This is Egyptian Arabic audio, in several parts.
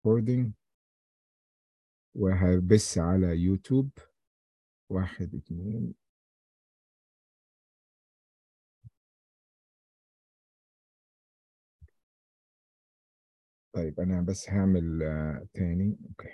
ريكوردينج وهبث على يوتيوب واحد اتنين طيب أنا بس هعمل آه، تاني أوكي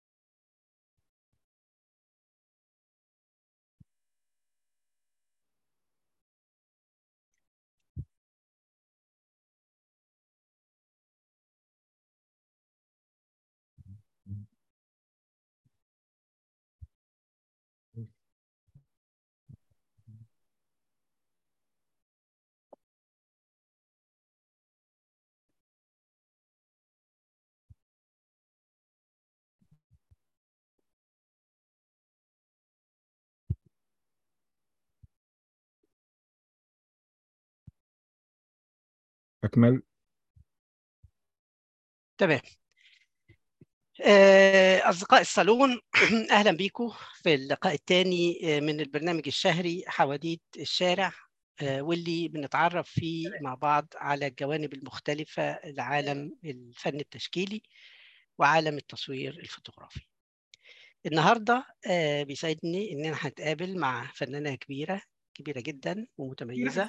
أكمل تمام آه، أصدقاء الصالون أهلا بكم في اللقاء الثاني من البرنامج الشهري حواديت الشارع آه، واللي بنتعرف فيه مع بعض على الجوانب المختلفة لعالم الفن التشكيلي وعالم التصوير الفوتوغرافي النهاردة آه، بيسعدني إن أنا هنتقابل مع فنانة كبيرة كبيرة جدا ومتميزة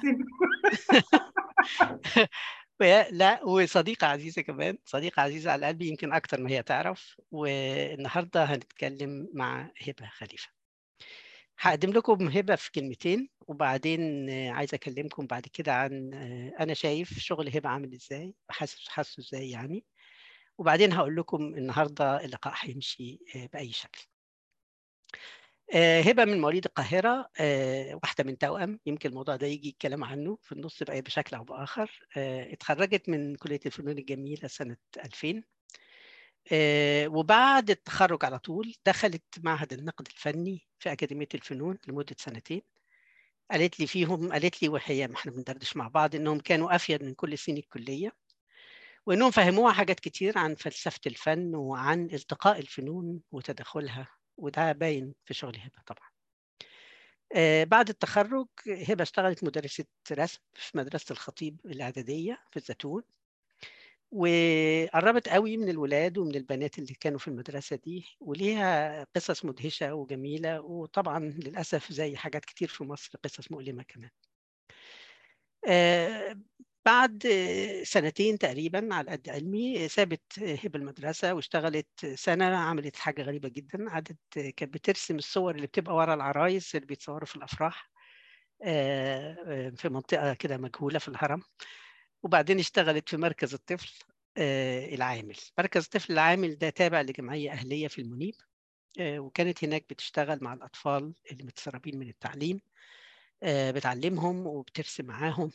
ويا- لا وصديقة عزيزة كمان صديقة عزيزة على قلبي يمكن أكتر ما هي تعرف والنهاردة هنتكلم مع هبة خليفة هقدم لكم هبة في كلمتين وبعدين آه، عايز أكلمكم بعد كده عن آه، أنا شايف شغل هبة عامل إزاي حاسس حاسه إزاي يعني وبعدين هقول لكم النهاردة اللقاء هيمشي آه، بأي شكل آه، هبة من مواليد القاهرة آه، واحدة من توأم يمكن الموضوع ده يجي الكلام عنه في النص بأي بشكل أو بآخر آه، اتخرجت من كلية الفنون الجميلة سنة 2000 آه، وبعد التخرج على طول دخلت معهد النقد الفني في أكاديمية الفنون لمدة سنتين قالت لي فيهم قالت لي وهي ما احنا بندردش مع بعض انهم كانوا افيد من كل سنين الكليه وانهم فهموها حاجات كتير عن فلسفه الفن وعن التقاء الفنون وتداخلها وده باين في شغل هبه طبعا آه، بعد التخرج هبه اشتغلت مدرسه رسم في مدرسه الخطيب الاعداديه في الزيتون وقربت قوي من الولاد ومن البنات اللي كانوا في المدرسة دي وليها قصص مدهشة وجميلة وطبعا للأسف زي حاجات كتير في مصر قصص مؤلمة كمان آه، بعد سنتين تقريبا على قد علمي سابت هبة المدرسة واشتغلت سنة عملت حاجة غريبة جدا قعدت كانت بترسم الصور اللي بتبقى ورا العرايس اللي بيتصوروا في الأفراح آه، آه، في منطقة كده مجهولة في الهرم وبعدين اشتغلت في مركز الطفل آه، العامل مركز الطفل العامل ده تابع لجمعية أهلية في المنيب آه، وكانت هناك بتشتغل مع الأطفال اللي متسربين من التعليم آه، بتعلمهم وبترسم معاهم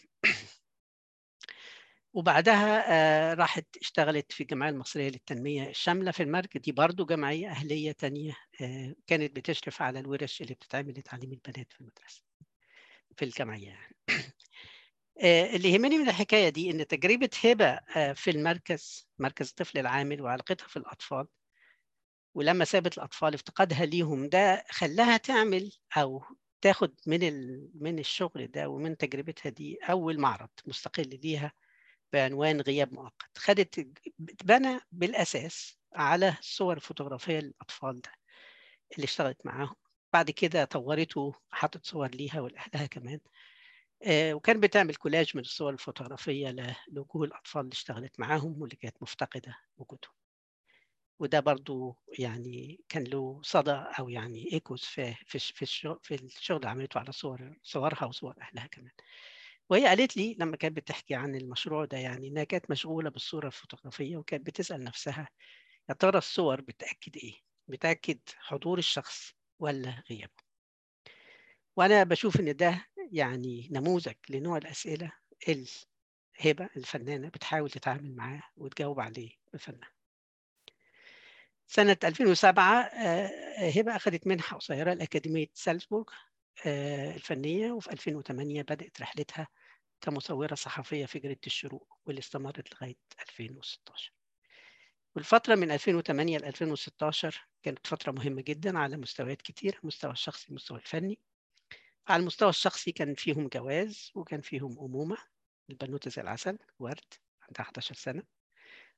وبعدها آه، راحت اشتغلت في الجمعية المصرية للتنمية الشاملة في المرج دي برضو جمعية أهلية تانية آه، كانت بتشرف على الورش اللي بتتعمل لتعليم البنات في المدرسة في الجمعية يعني. آه، اللي يهمني من الحكاية دي إن تجربة هبة آه، في المركز مركز الطفل العامل وعلاقتها في الأطفال ولما سابت الأطفال افتقادها ليهم ده خلاها تعمل أو تاخد من ال... من الشغل ده ومن تجربتها دي أول معرض مستقل ليها بعنوان غياب مؤقت خدت بنى بالأساس على الصور الفوتوغرافية للأطفال ده اللي اشتغلت معاهم بعد كده طورته حطت صور ليها ولأهلها كمان آه، وكان بتعمل كولاج من الصور الفوتوغرافية ل- لوجوه الأطفال اللي اشتغلت معاهم واللي كانت مفتقدة وجودهم وده برضو يعني كان له صدى أو يعني إيكوز في في الش- في الشغل, في الشغل اللي عملته على صور صورها وصور أهلها كمان وهي قالت لي لما كانت بتحكي عن المشروع ده يعني إنها كانت مشغولة بالصورة الفوتوغرافية وكانت بتسأل نفسها يا ترى الصور بتأكد إيه؟ بتأكد حضور الشخص ولا غيابه؟ وأنا بشوف إن ده يعني نموذج لنوع الأسئلة اللي هبة الفنانة بتحاول تتعامل معاه وتجاوب عليه بفنها سنة 2007 آه، هبة أخذت منحة قصيرة لأكاديمية سالزبورغ آه، الفنية وفي 2008 بدأت رحلتها كمصورة صحفية في جريدة الشروق واللي استمرت لغاية 2016 والفترة من 2008 ل 2016 كانت فترة مهمة جدا على مستويات كتير المستوى الشخصي المستوى الفني على المستوى الشخصي كان فيهم جواز وكان فيهم أمومة البنوتة زي العسل ورد عندها 11 سنة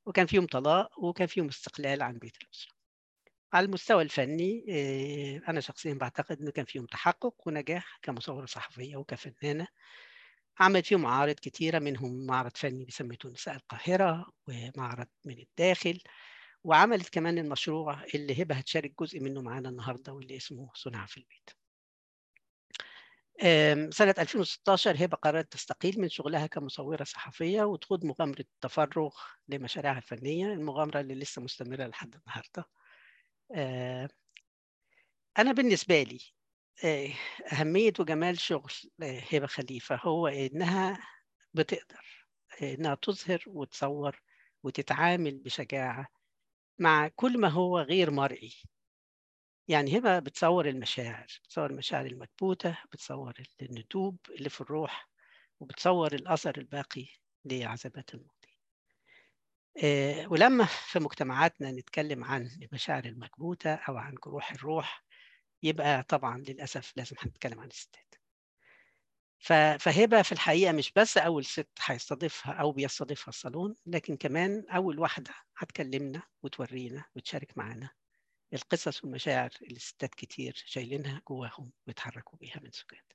وكان فيهم طلاق وكان فيهم استقلال عن بيت الأسرة على المستوى الفني أنا شخصيا بعتقد أنه كان فيهم تحقق ونجاح كمصورة صحفية وكفنانة عملت فيهم معارض كتيرة منهم معرض فني بيسميته نساء القاهرة ومعرض من الداخل وعملت كمان المشروع اللي هبة هتشارك جزء منه معانا النهاردة واللي اسمه صنع في البيت سنة 2016 هبة قررت تستقيل من شغلها كمصورة صحفية وتخوض مغامرة تفرغ لمشاريعها الفنية المغامرة اللي لسه مستمرة لحد النهاردة أنا بالنسبة لي أهمية وجمال شغل هبة خليفة هو إنها بتقدر إنها تظهر وتصور وتتعامل بشجاعة مع كل ما هو غير مرئي يعني هبة بتصور المشاعر بتصور المشاعر المكبوتة بتصور الندوب اللي في الروح وبتصور الأثر الباقي لعذابات الماضي ولما في مجتمعاتنا نتكلم عن المشاعر المكبوتة أو عن جروح الروح يبقى طبعا للأسف لازم هنتكلم عن الستات فهبة في الحقيقة مش بس أول ست هيستضيفها أو بيستضيفها الصالون لكن كمان أول واحدة هتكلمنا وتورينا وتشارك معانا القصص والمشاعر اللي الستات كتير شايلينها جواهم ويتحركوا بيها من سكات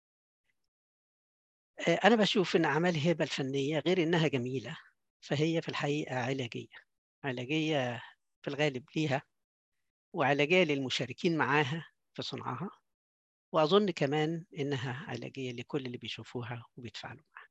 أنا بشوف إن أعمال هبة الفنية غير إنها جميلة فهي في الحقيقة علاجية علاجية في الغالب ليها وعلاجية للمشاركين معاها في صنعها وأظن كمان إنها علاجية لكل اللي بيشوفوها وبيتفاعلوا معاها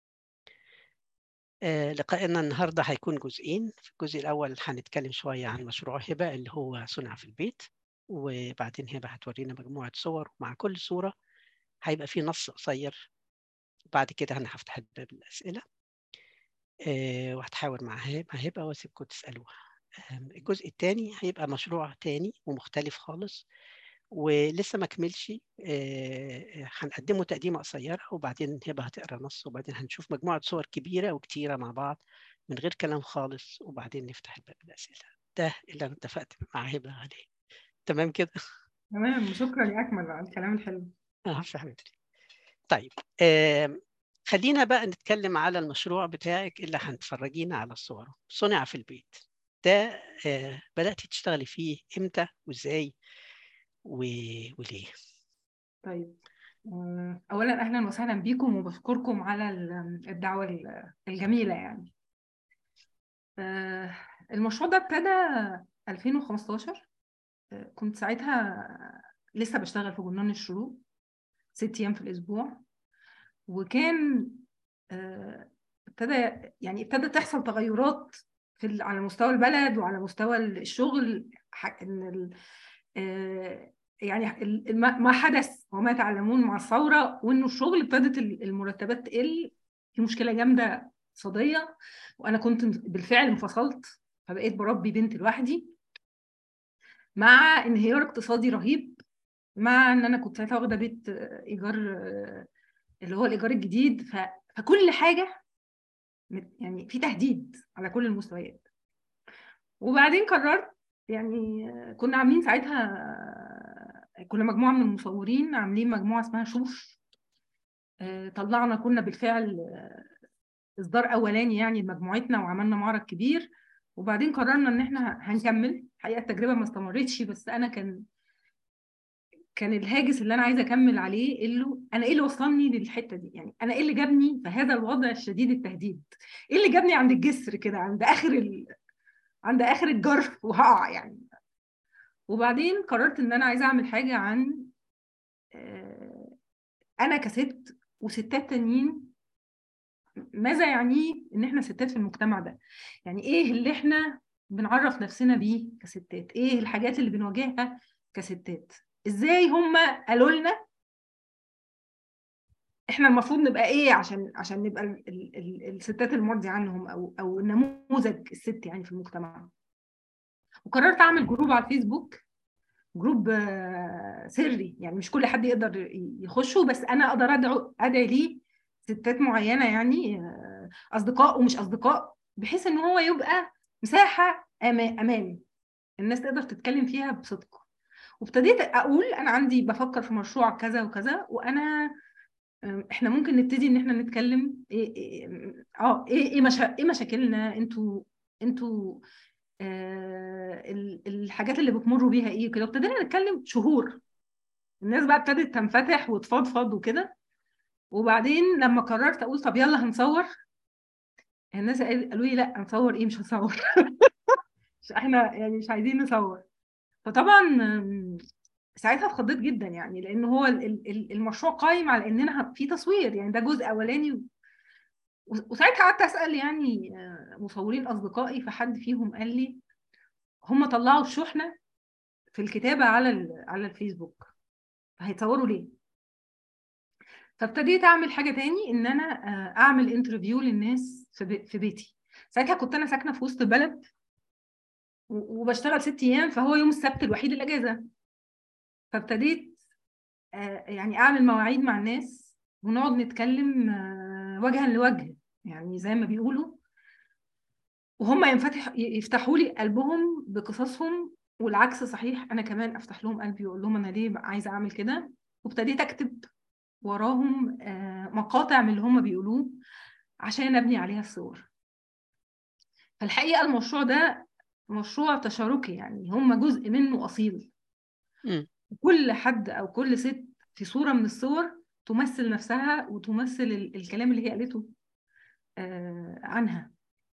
آه لقائنا النهاردة هيكون جزئين في الجزء الأول هنتكلم شوية عن مشروع هبة اللي هو صنع في البيت وبعدين هبة هتورينا مجموعة صور ومع كل صورة هيبقى في نص قصير بعد كده أنا هفتح الباب للأسئلة آه وهتحاور مع هبة واسيبكم تسألوها الجزء الثاني هيبقى مشروع تاني ومختلف خالص ولسه ما كملش هنقدمه تقديمه قصيره وبعدين هبه هتقرا نص وبعدين هنشوف مجموعه صور كبيره وكتيره مع بعض من غير كلام خالص وبعدين نفتح الباب الاسئله ده اللي انا اتفقت مع هبه عليه تمام كده تمام شكرا يا اكمل على الكلام الحلو اه حبيبتي طيب آه خلينا بقى نتكلم على المشروع بتاعك اللي هنتفرجينا على الصور صنع في البيت ده آه بدأتي تشتغلي فيه امتى وازاي و... وليه طيب اولا اهلا وسهلا بيكم وبشكركم على الدعوه الجميله يعني المشروع ده ابتدى 2015 كنت ساعتها لسه بشتغل في جنان الشروق ست ايام في الاسبوع وكان ابتدى يعني ابتدى تحصل تغيرات في على مستوى البلد وعلى مستوى الشغل ان يعني ما حدث وما تعلمون مع الثوره وانه الشغل ابتدت المرتبات تقل في مشكله جامده اقتصاديه وانا كنت بالفعل انفصلت فبقيت بربي بنت لوحدي مع انهيار اقتصادي رهيب مع ان انا كنت ساعتها واخده بيت ايجار اللي هو الايجار الجديد ف... فكل حاجه يعني في تهديد على كل المستويات وبعدين قررت يعني كنا عاملين ساعتها كنا مجموعه من المصورين عاملين مجموعه اسمها شوف طلعنا كنا بالفعل اصدار اولاني يعني لمجموعتنا وعملنا معرض كبير وبعدين قررنا ان احنا هنكمل الحقيقه التجربه ما استمرتش بس انا كان كان الهاجس اللي انا عايزه اكمل عليه اللي انا ايه اللي وصلني للحته دي يعني انا ايه اللي جابني في هذا الوضع الشديد التهديد ايه اللي جابني عند الجسر كده عند اخر ال... عند اخر الجرف وهقع يعني وبعدين قررت ان انا عايزه اعمل حاجه عن انا كست وستات تانيين ماذا يعنيه ان احنا ستات في المجتمع ده يعني ايه اللي احنا بنعرف نفسنا بيه كستات ايه الحاجات اللي بنواجهها كستات ازاي هم قالوا لنا احنا المفروض نبقى ايه عشان عشان نبقى ال ال ال الستات المرضي عنهم او او نموذج الست يعني في المجتمع وقررت اعمل جروب على الفيسبوك جروب سري يعني مش كل حد يقدر يخشه بس انا اقدر ادعو ادعي ليه ستات معينه يعني اصدقاء ومش اصدقاء بحيث ان هو يبقى مساحه امان الناس تقدر تتكلم فيها بصدق وابتديت اقول انا عندي بفكر في مشروع كذا وكذا وانا احنا ممكن نبتدي ان احنا نتكلم ايه ايه اه ايه ايه, مشا... إيه مشاكلنا انتوا انتوا آه ال- الحاجات اللي بتمروا بيها ايه كده ابتدينا نتكلم شهور الناس بقى ابتدت تنفتح وتفضفض وكده وبعدين لما قررت اقول طب يلا هنصور الناس قال- قالوا لي لا هنصور ايه مش هنصور مش احنا يعني مش عايزين نصور فطبعا آم، ساعتها اتخضيت جدا يعني لان هو ال- ال- ال- المشروع قايم على اننا ه- في تصوير يعني ده جزء اولاني و- وساعتها قعدت اسال يعني آه، مصورين اصدقائي فحد فيهم قال لي هم طلعوا الشحنه في الكتابه على ال- على الفيسبوك هيتصوروا ليه فابتديت اعمل حاجه تاني ان انا آه، اعمل انترفيو للناس في بي- في بيتي ساعتها كنت انا ساكنه في وسط البلد و- وبشتغل ست ايام فهو يوم السبت الوحيد الاجازه فابتديت آه، يعني اعمل مواعيد مع الناس ونقعد نتكلم آه، وجها لوجه يعني زي ما بيقولوا وهم ينفتح يفتحوا لي قلبهم بقصصهم والعكس صحيح انا كمان افتح لهم قلبي واقول لهم انا ليه بقى عايزه اعمل كده وابتديت اكتب وراهم آه، مقاطع من اللي هم بيقولوه عشان ابني عليها الصور فالحقيقه المشروع ده مشروع تشاركي يعني هم جزء منه اصيل مم. كل حد او كل ست في صوره من الصور تمثل نفسها وتمثل ال- الكلام اللي هي قالته آه، عنها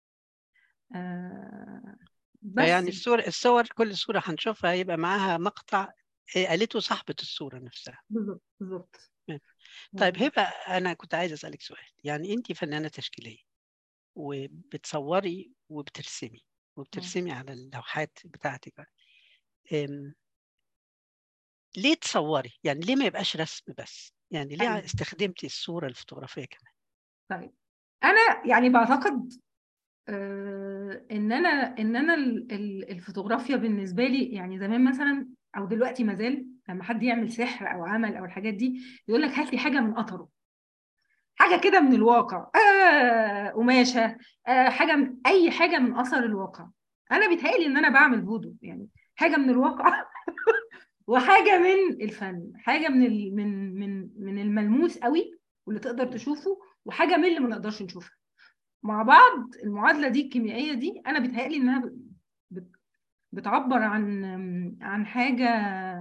آه، بس يعني الصور الصور كل صورة هنشوفها هيبقى معاها مقطع آه، قالته صاحبة الصورة نفسها بالظبط بالظبط تمام. طيب آه، هبة أنا كنت عايز أسألك سؤال يعني أنت فنانة تشكيلية وبتصوري وبترسمي وبترسمي على اللوحات بتاعتك أم، ليه تصوري؟ يعني ليه ما يبقاش رسم بس؟ يعني ليه أيوة. استخدمتي الصورة الفوتوغرافية كمان؟ طيب انا يعني بعتقد آه، ان انا ان انا ال- ال- الفوتوغرافيا بالنسبه لي يعني زمان مثلا او دلوقتي ما زال لما حد يعمل سحر او عمل او الحاجات دي يقول لك هات لي حاجه من قطره حاجه كده من الواقع آه قماشه آه حاجه من اي حاجه من اثر الواقع انا بيتهيألي ان انا بعمل فودو يعني حاجه من الواقع وحاجه من الفن حاجه من ال- من من من الملموس قوي واللي تقدر تشوفه وحاجه من اللي ما نقدرش نشوفها مع بعض المعادله دي الكيميائيه دي انا بيتهيألي انها ب- بت- بتعبر عن عن حاجه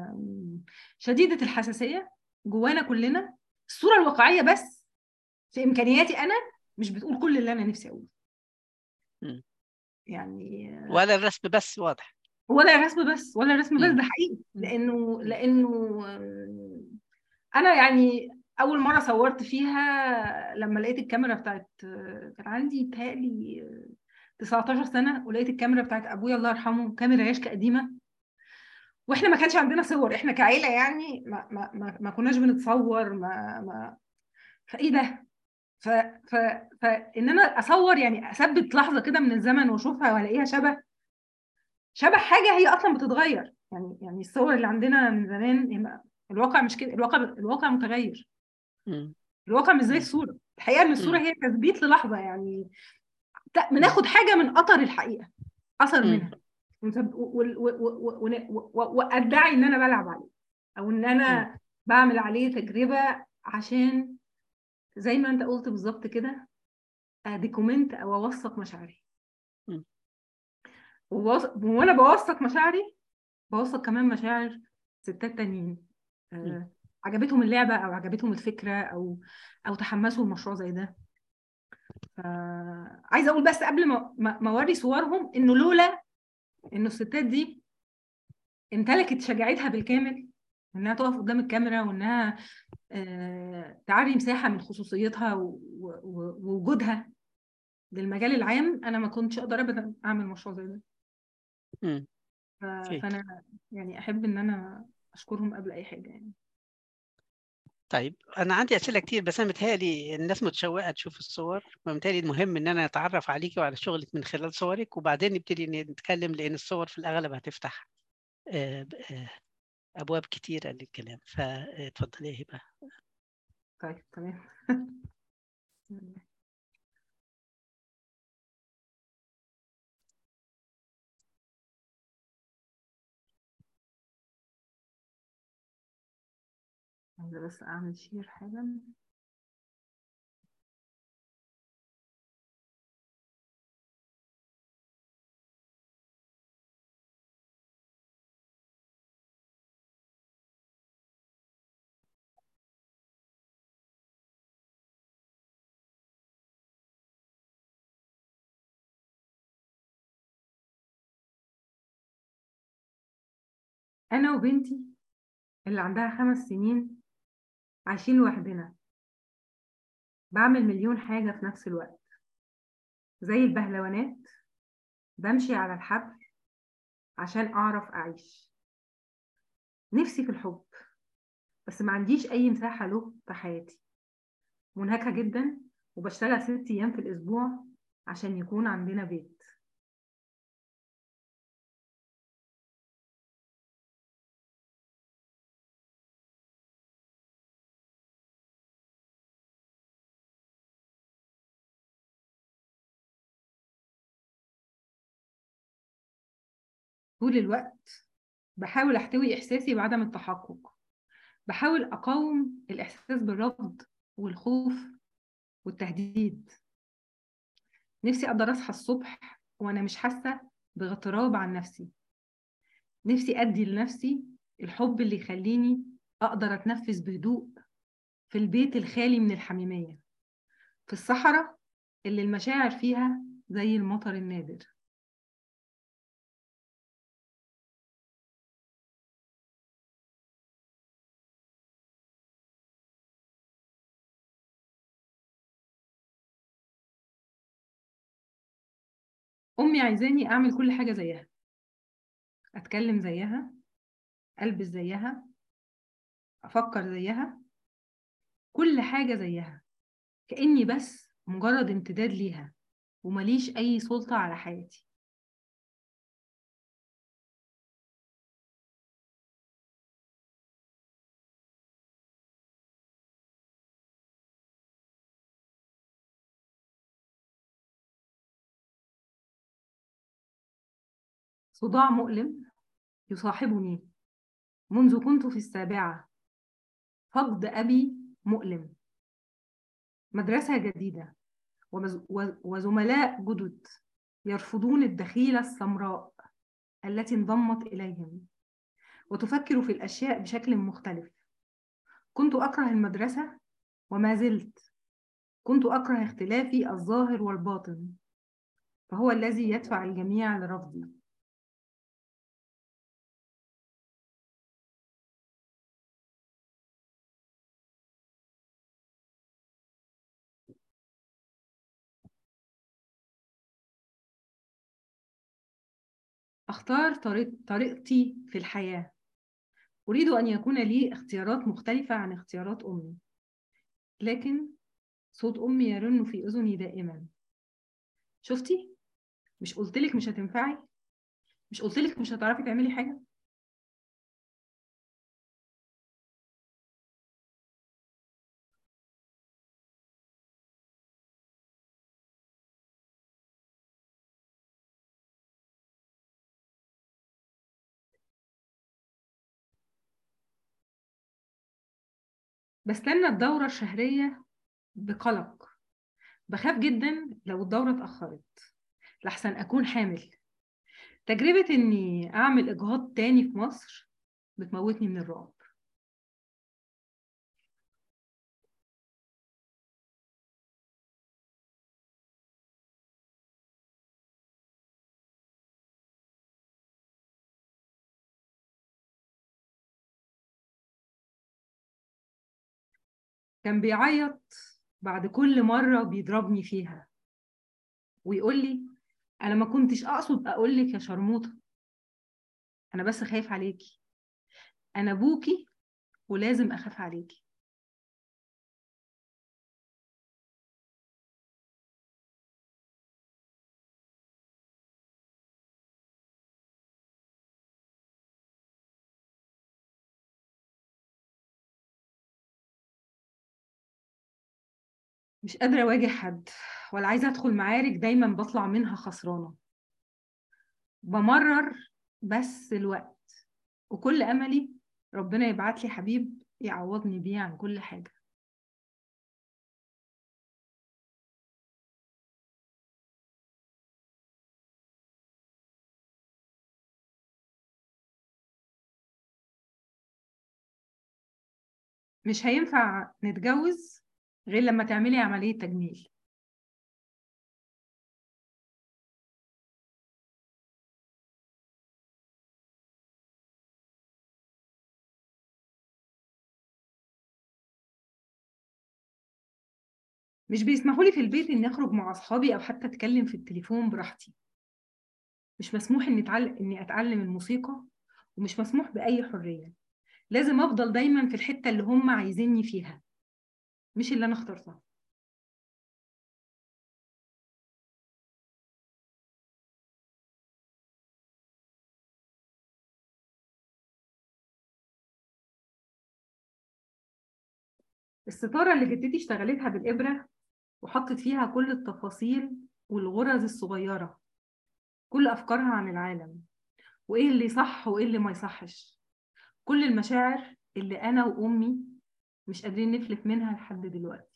شديده الحساسيه جوانا كلنا الصوره الواقعيه بس في امكانياتي انا مش بتقول كل اللي انا نفسي اقوله مم. يعني ولا الرسم بس واضح ولا الرسم بس ولا الرسم بس مم. ده حقيقي مم. لانه لانه آم، انا يعني اول مره صورت فيها لما لقيت الكاميرا بتاعت آه، كان عندي بتهيألي آه، 19 سنه ولقيت الكاميرا بتاعت ابويا الله يرحمه كاميرا ياشكا قديمه واحنا ما كانش عندنا صور احنا كعيله يعني ما ما ما, ما كناش بنتصور ما ما فايه ده ف ف فان انا اصور يعني اثبت لحظه كده من الزمن واشوفها والاقيها شبه شبه حاجه هي اصلا بتتغير يعني يعني الصور اللي عندنا من زمان هي ما- الواقع مش كده الواقع الواقع متغير مم. الواقع مش زي مم. الصوره الحقيقه ان الصوره مم. هي تثبيت للحظه يعني ت- بناخد حاجه من اثر الحقيقه اثر مم. منها ونسب- و- و- و- و- ون- و- و- وادعي ان انا بلعب عليه او ان مم. انا بعمل عليه تجربه عشان زي ما انت قلت بالظبط كده اديكومنت او اوثق مشاعري مم. وبوث- وانا بوثق مشاعري بوثق كمان مشاعر ستات تانيين مم. آه، عجبتهم اللعبه او عجبتهم الفكره او او تحمسوا لمشروع زي ده ف- عايزه اقول بس قبل ما ما ما اوري صورهم انه لولا انه الستات دي امتلكت شجاعتها بالكامل انها تقف قدام الكاميرا وانها آه، تعري مساحه من خصوصيتها و- و- ووجودها للمجال العام انا ما كنتش اقدر ابدا اعمل مشروع زي ده مم. ف- أكيد. فانا يعني احب ان انا اشكرهم قبل اي حاجه يعني طيب أنا عندي أسئلة كتير بس أنا متهيألي الناس متشوقة تشوف الصور فمتهيألي المهم إن أنا أتعرف عليكي وعلى شغلك من خلال صورك وبعدين نبتدي نتكلم لأن الصور في الأغلب هتفتح آه، ب- آه، أبواب كتيرة للكلام فاتفضلي يا هبة طيب تمام عايزة بس أعمل شير حالا أنا وبنتي اللي عندها خمس سنين عايشين لوحدنا بعمل مليون حاجة في نفس الوقت زي البهلوانات بمشي على الحبل عشان أعرف أعيش نفسي في الحب بس ما عنديش أي مساحة له في حياتي منهكة جدا وبشتغل ست أيام في الأسبوع عشان يكون عندنا بيت طول الوقت بحاول أحتوي إحساسي بعدم التحقق بحاول أقاوم الإحساس بالرفض والخوف والتهديد نفسي أقدر أصحى الصبح وأنا مش حاسة باغتراب عن نفسي نفسي أدي لنفسي الحب اللي يخليني أقدر أتنفس بهدوء في البيت الخالي من الحميمية في الصحراء اللي المشاعر فيها زي المطر النادر أمي عايزاني أعمل كل حاجة زيها أتكلم زيها ألبس زيها أفكر زيها كل حاجة زيها كأني بس مجرد امتداد ليها ومليش أي سلطة على حياتي صداع مؤلم يصاحبني منذ كنت في السابعة فقد أبي مؤلم مدرسة جديدة ومز- و- وزملاء جدد يرفضون الدخيلة السمراء التي انضمت إليهم وتفكر في الأشياء بشكل مختلف كنت أكره المدرسة وما زلت كنت أكره اختلافي الظاهر والباطن فهو الذي يدفع الجميع لرفضي أختار طريق طريقتي في الحياة أريد أن يكون لي اختيارات مختلفة عن اختيارات أمي لكن صوت أمي يرن في أذني دائما شفتي؟ مش قلتلك مش هتنفعي؟ مش قلتلك مش هتعرفي تعملي حاجة؟ بستنى الدورة الشهرية بقلق بخاف جدا لو الدورة اتأخرت لحسن أكون حامل تجربة إني أعمل إجهاض تاني في مصر بتموتني من الرعب كان بيعيط بعد كل مرة بيضربني فيها ويقول لي أنا ما كنتش أقصد أقول لك يا شرموطة أنا بس خايف عليكي أنا أبوكي ولازم أخاف عليكي مش قادرة أواجه حد ولا عايزة أدخل معارك دايما بطلع منها خسرانة بمرر بس الوقت وكل أملي ربنا يبعت لي حبيب يعوضني بيه عن كل حاجة مش هينفع نتجوز غير لما تعملي عملية تجميل مش بيسمحوا لي في البيت إني أخرج مع أصحابي أو حتى أتكلم في التليفون براحتي مش مسموح إني أتعلم إني أتعلم الموسيقى ومش مسموح بأي حرية لازم أفضل دايما في الحتة اللي هم عايزيني فيها مش اللي أنا اخترتها الستارة اللي جدتي اشتغلتها بالإبرة وحطت فيها كل التفاصيل والغرز الصغيرة كل أفكارها عن العالم وإيه اللي صح وإيه اللي ما يصحش كل المشاعر اللي أنا وأمي مش قادرين نفلت منها لحد دلوقتي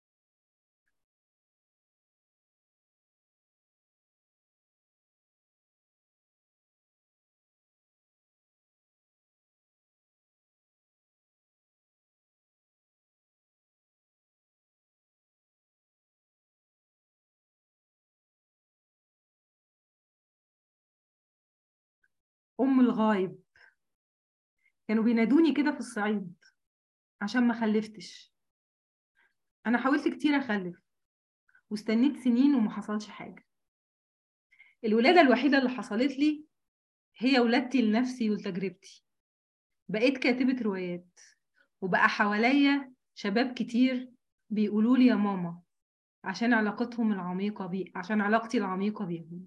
أم الغايب كانوا بينادوني كده في الصعيد عشان ما خلفتش أنا حاولت كتير أخلف واستنيت سنين وما حصلش حاجة الولادة الوحيدة اللي حصلت لي هي ولادتي لنفسي ولتجربتي بقيت كاتبة روايات وبقى حواليا شباب كتير بيقولوا لي يا ماما عشان علاقتهم العميقة بي عشان علاقتي العميقة بيهم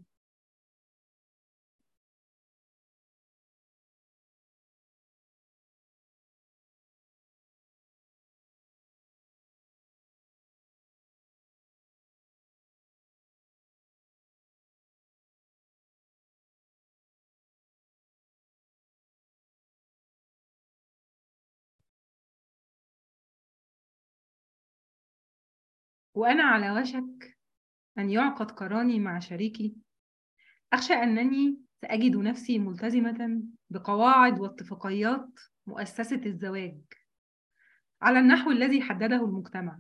وأنا على وشك أن يعقد قراني مع شريكي أخشى أنني سأجد نفسي ملتزمة بقواعد واتفاقيات مؤسسة الزواج على النحو الذي حدده المجتمع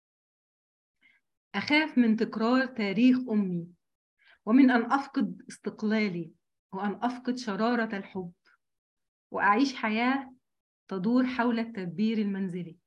أخاف من تكرار تاريخ أمي ومن أن أفقد استقلالي وأن أفقد شرارة الحب وأعيش حياة تدور حول التدبير المنزلي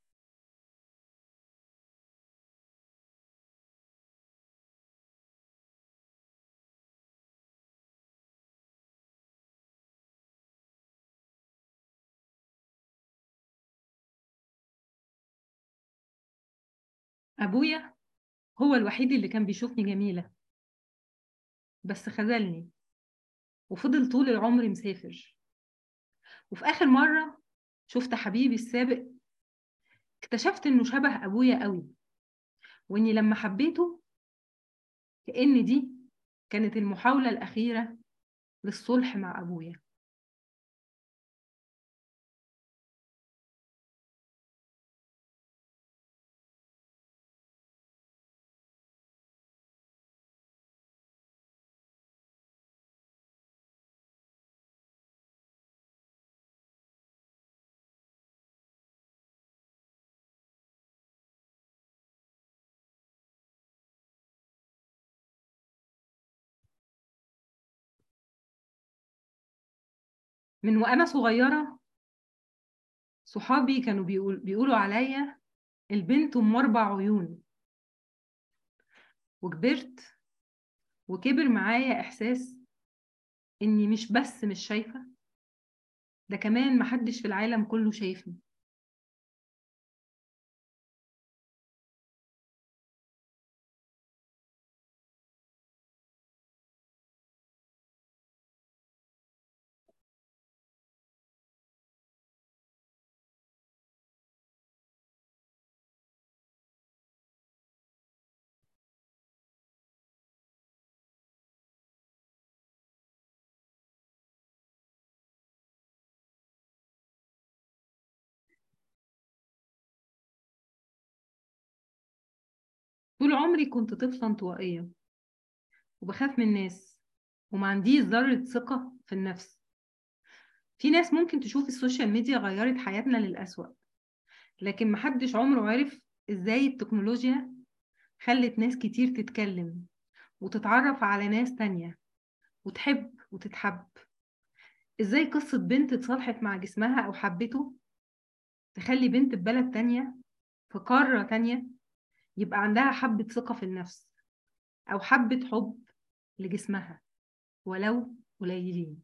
أبويا هو الوحيد اللي كان بيشوفني جميلة بس خذلني وفضل طول العمر مسافر وفي آخر مرة شفت حبيبي السابق اكتشفت إنه شبه أبويا قوي وإني لما حبيته كأن دي كانت المحاولة الأخيرة للصلح مع أبويا من وأنا صغيرة صحابي كانوا بيقول بيقولوا عليا البنت أم أربع عيون وكبرت وكبر معايا إحساس إني مش بس مش شايفة ده كمان محدش في العالم كله شايفني طول عمري كنت طفلة انطوائية وبخاف من الناس وما عنديش ذرة ثقة في النفس في ناس ممكن تشوف السوشيال ميديا غيرت حياتنا للأسوأ لكن محدش عمره عرف ازاي التكنولوجيا خلت ناس كتير تتكلم وتتعرف على ناس تانية وتحب وتتحب ازاي قصة بنت اتصالحت مع جسمها أو حبته تخلي بنت في بلد تانية في قارة تانية يبقى عندها حبة ثقة في النفس أو حبة حب لجسمها ولو قليلين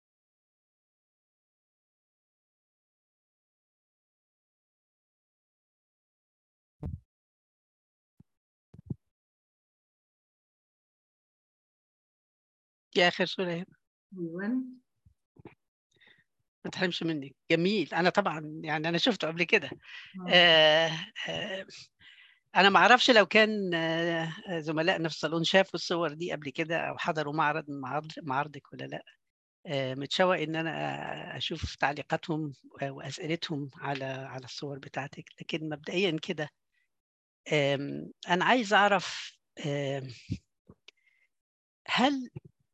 دي اخر سؤال أيوة ما تحرمش مني جميل انا طبعا يعني انا شفته قبل كده آه. آه آه انا ما اعرفش لو كان آه زملائنا في الصالون شافوا الصور دي قبل كده او حضروا معرض من معرض معرضك ولا لا آه متشوق ان انا اشوف تعليقاتهم واسئلتهم على على الصور بتاعتك لكن مبدئيا كده آم، انا عايز اعرف آم، هل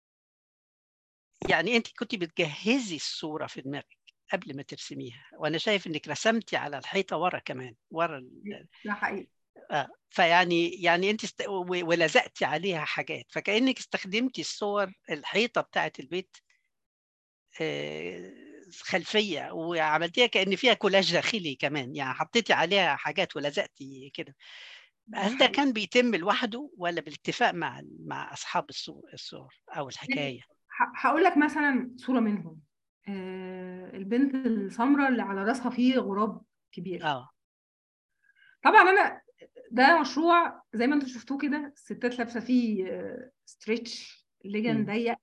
يعني انت كنت بتجهزي الصوره في دماغك قبل ما ترسميها وانا شايف انك رسمتي على الحيطه ورا كمان ورا ال- ده حقيقي آه. فيعني يعني انت است... و- ولزقتي عليها حاجات فكانك استخدمتي الصور الحيطه بتاعت البيت آه، خلفيه وعملتيها كان فيها كولاج داخلي كمان يعني حطيتي عليها حاجات ولزقتي كده هل ده حقيقي. كان بيتم لوحده ولا بالاتفاق مع مع اصحاب الصور, الصور او الحكايه ه- هقول لك مثلا صورة منهم آه، البنت السمراء اللي على راسها فيه غراب كبير اه طبعا انا ده مشروع زي ما انتم شفتوه كده الستات لابسه فيه آه، ستريتش لجن مم. ضيق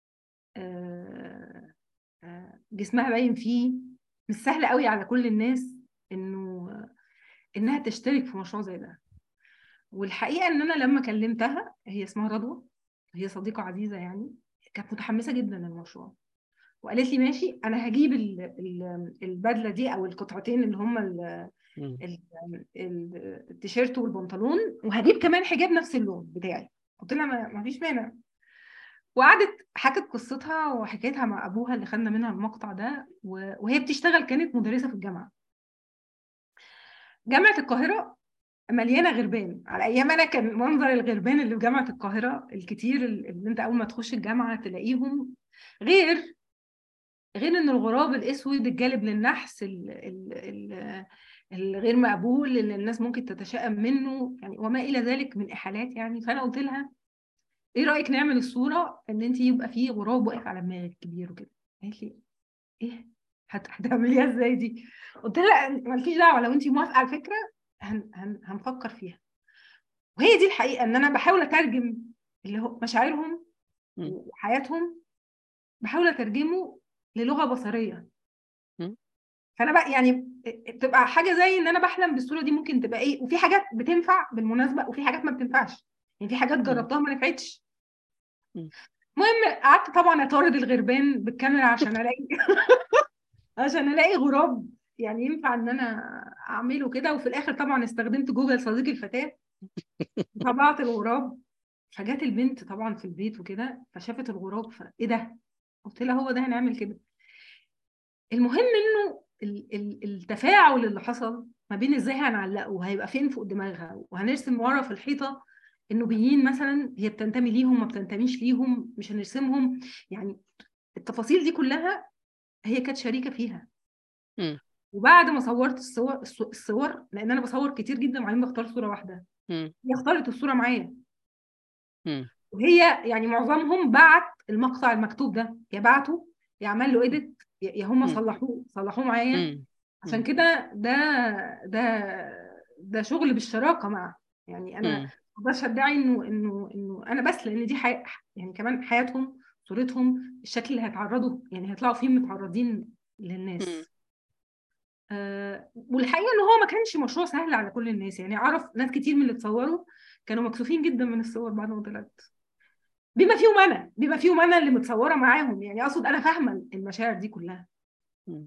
آه، آه، جسمها باين فيه مش سهل قوي على كل الناس انه انها تشترك في مشروع زي ده والحقيقه ان انا لما كلمتها هي اسمها رضوى هي صديقه عزيزه يعني كانت متحمسه جدا للمشروع وقالت لي ماشي انا هجيب ال- ال- البدله دي او القطعتين اللي هم ال- مم. ال- ال- التيشيرت والبنطلون وهجيب كمان حجاب نفس اللون بتاعي قلت لها ما ما فيش مانع وقعدت حكت قصتها وحكايتها مع ابوها اللي خدنا منها المقطع ده و- وهي بتشتغل كانت مدرسه في الجامعه جامعه القاهره مليانه غربان على ايام انا كان منظر الغربان اللي في جامعه القاهره الكتير اللي انت اول ما تخش الجامعه تلاقيهم غير غير ان الغراب الاسود الجالب للنحس ال ال ال الغير مقبول اللي الناس ممكن تتشائم منه يعني وما الى ذلك من احالات يعني فانا قلت لها ايه رايك نعمل الصوره ان انت يبقى فيه غراب واقف على دماغك كبير وكده قالت لي ايه هت- هتعمليها ازاي دي قلت لها لا مالكيش دعوه لو انت موافقه على الفكره هن هن هنفكر فيها وهي دي الحقيقه ان انا بحاول اترجم اللي هو مشاعرهم مم. وحياتهم بحاول اترجمه للغه بصريه مم. فانا بقى يعني بتبقى حاجه زي ان انا بحلم بالصوره دي ممكن تبقى ايه وفي حاجات بتنفع بالمناسبه وفي حاجات ما بتنفعش يعني في حاجات جربتها ما نفعتش مم. المهم قعدت طبعا اطارد الغربان بالكاميرا عشان الاقي عشان الاقي غراب يعني ينفع ان انا اعمله كده وفي الاخر طبعا استخدمت جوجل صديق الفتاه طبعت الغراب فجت البنت طبعا في البيت وكده فشافت الغراب فايه ده قلت لها هو ده هنعمل كده المهم انه ال- ال- التفاعل اللي حصل ما بين ازاي هنعلقه وهيبقى فين فوق دماغها وهنرسم ورا في الحيطه النوبيين مثلا هي بتنتمي ليهم ما بتنتميش ليهم مش هنرسمهم يعني التفاصيل دي كلها هي كانت شريكه فيها مم. وبعد ما صورت الصور الص- الصور لان انا بصور كتير جدا وبعدين بختار صوره واحده مم. هي اختارت الصوره معايا مم. وهي يعني معظمهم بعت المقطع المكتوب ده يا بعته يا عمل له ايديت يا هم مم. صلحوه صلحوه معايا مم. عشان مم. كده ده ده ده شغل بالشراكه مع يعني انا مم. ما اقدرش ادعي انه انه انه انا بس لان دي حي... يعني كمان حياتهم صورتهم الشكل اللي هيتعرضوا يعني هيطلعوا فيه متعرضين مم. للناس آه والحقيقه ان هو ما كانش مشروع سهل على كل الناس يعني اعرف ناس كتير من اللي اتصوروا كانوا مكسوفين جدا من الصور بعد ما طلعت بما فيهم انا بما فيهم انا اللي متصوره معاهم يعني اقصد انا فاهمه المشاعر دي كلها مم.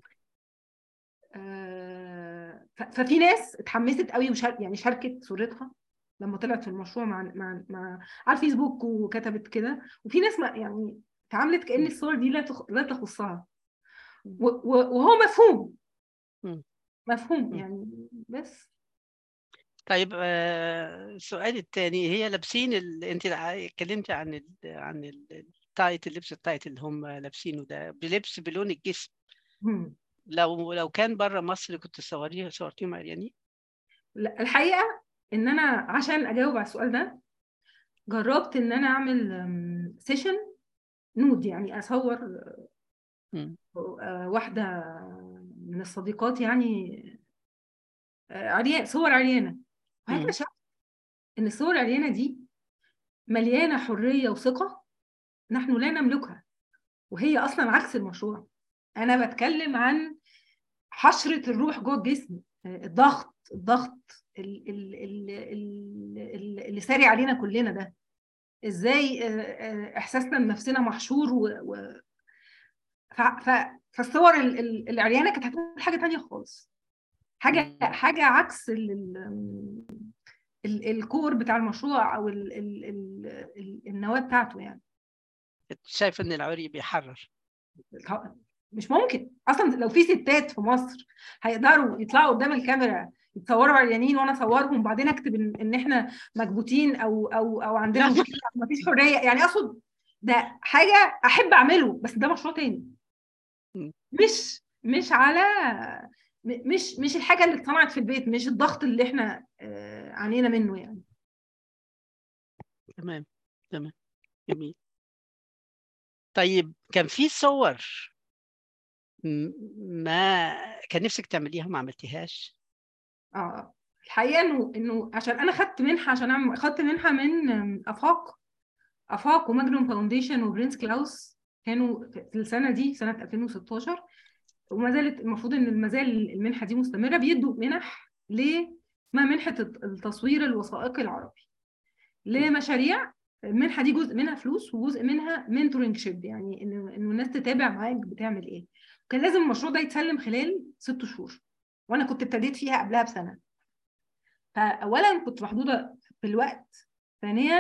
آه، ف- ففي ناس اتحمست قوي وشار يعني شاركت صورتها لما طلعت في المشروع مع مع, مع على الفيسبوك وكتبت كده وفي ناس ما يعني اتعاملت كأن مم. الصور دي لا تخ... لا تخصها مم. و... و... وهو مفهوم مم. مفهوم مم. يعني بس طيب آه، السؤال الثاني هي لابسين ال... انت ع- اتكلمتي عن ال... عن ال- التايت اللبس التايت اللي هم لابسينه ده بلبس بلون الجسم مم. لو لو كان بره مصر كنت صوريه صورتيهم عريانين لا الحقيقه ان انا عشان اجاوب على السؤال ده جربت ان انا اعمل سيشن نود يعني اصور مم. آه، واحده من الصديقات يعني آه، عريان صور عريانه وهي مم. اكتشفت ان الصور العريانه دي مليانه حريه وثقه نحن لا نملكها وهي اصلا عكس المشروع انا بتكلم عن حشره الروح جوه الجسم آه، الضغط الضغط ال- ال- ال- ال- ال- اللي ساري علينا كلنا ده ازاي آه، آه، احساسنا بنفسنا محشور و... و... ف... ف... فالصور ال- ال- العريانه كانت هتقول حاجه تانية خالص حاجه مم. حاجه عكس ال... ال... ال... الكور بتاع المشروع او ال... ال... ال... ال- النواه بتاعته يعني شايف ان العري بيحرر مش ممكن اصلا لو في ستات في مصر هيقدروا يطلعوا قدام الكاميرا يتصوروا عريانين وانا اصورهم وبعدين اكتب ان, إن احنا مكبوتين او او او عندنا لا. مشكله او مفيش حريه يعني اقصد ده حاجه احب اعمله بس ده مشروع تاني م. مش مش على م- مش مش الحاجه اللي اتصنعت في البيت مش الضغط اللي احنا آه، عانينا منه يعني تمام تمام جميل طيب كان في صور م- ما كان نفسك تعمليها وما عملتيهاش اه الحقيقه انه انه عشان انا خدت منحه عشان اعمل خدت منحه من آم، افاق افاق وماجنوم فاونديشن وبرنس كلاوس كانوا في السنه دي سنه 2016 وما زالت المفروض ان ما زال المنحه دي مستمره بيدوا منح ل اسمها منحه التصوير الوثائقي العربي لمشاريع المنحه دي جزء منها فلوس وجزء منها منتورنج شيب يعني ان انه الناس تتابع معاك بتعمل ايه كان لازم المشروع ده يتسلم خلال ست شهور وانا كنت ابتديت فيها قبلها بسنه فاولا كنت محدوده في الوقت ثانيا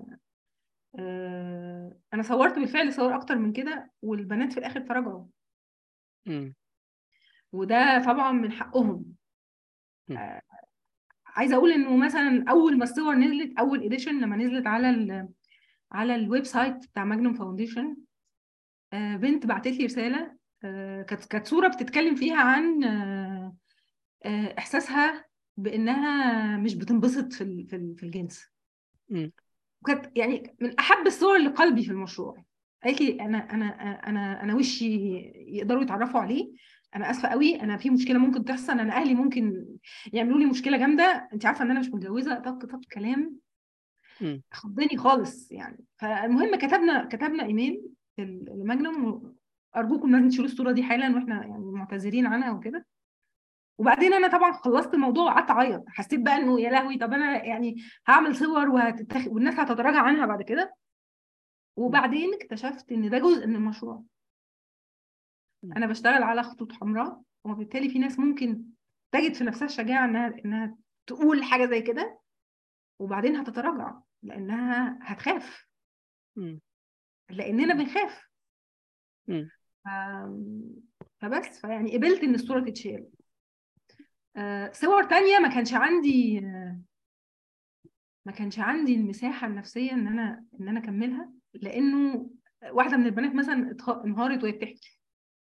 آه، انا صورت بالفعل صور اكتر من كده والبنات في الاخر تراجعوا مم. وده طبعا من حقهم م. آه، عايزه اقول انه مثلا اول ما الصور نزلت اول اديشن لما نزلت على ال على الويب سايت بتاع ماجنوم فاونديشن بنت بعتت لي رساله آه، كانت كانت صوره بتتكلم فيها عن آه، آه، احساسها بانها مش بتنبسط في ال- في ال- في الجنس مم. وكانت يعني من احب الصور لقلبي في المشروع قالت لي انا انا انا انا وشي يقدروا يتعرفوا عليه انا اسفه قوي انا في مشكله ممكن تحصل انا اهلي ممكن يعملوا لي مشكله جامده انت عارفه ان انا مش متجوزه طب طب كلام مم. خضني خالص يعني فالمهم كتبنا كتبنا ايميل لل- لماجنوم ارجوكم لازم تشيلوا الصوره دي حالا واحنا يعني معتذرين عنها وكده وبعدين انا طبعا خلصت الموضوع وقعدت اعيط حسيت بقى انه يا لهوي طب انا يعني هعمل صور وهتتخ... والناس هتتراجع عنها بعد كده وبعدين اكتشفت ان ده جزء من المشروع انا بشتغل على خطوط حمراء وبالتالي في ناس ممكن تجد في نفسها الشجاعه انها انها تقول حاجه زي كده وبعدين هتتراجع لانها هتخاف مم. لاننا بنخاف مم. ف- فبس فيعني قبلت ان الصوره تتشال آه، صور تانية ما كانش عندي آه، ما كانش عندي المساحه النفسيه ان انا ان انا اكملها لانه واحده من البنات مثلا اتخ- انهارت وهي بتحكي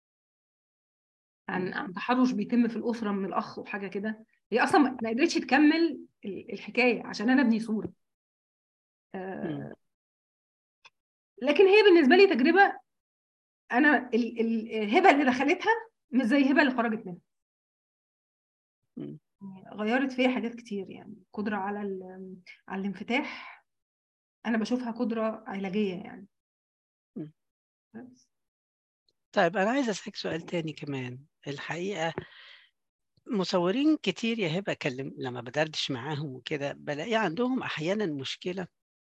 عن عن تحرش بيتم في الاسره من الاخ وحاجه كده هي اصلا ما ما قدرتش تكمل ال- الحكايه عشان انا ابني صوره آه، مم. لكن هي بالنسبه لي تجربه انا ال- ال- الهبه اللي دخلتها مش زي الهبه اللي خرجت منها مم. يعني غيرت فيا حاجات كتير يعني قدره على ال- على الانفتاح انا بشوفها قدره علاجيه يعني مم. بس. طيب أنا عايز أسألك سؤال تاني كمان الحقيقة مصورين كتير يا هبة أكلم لما بدردش معاهم وكده بلاقي عندهم أحيانا مشكلة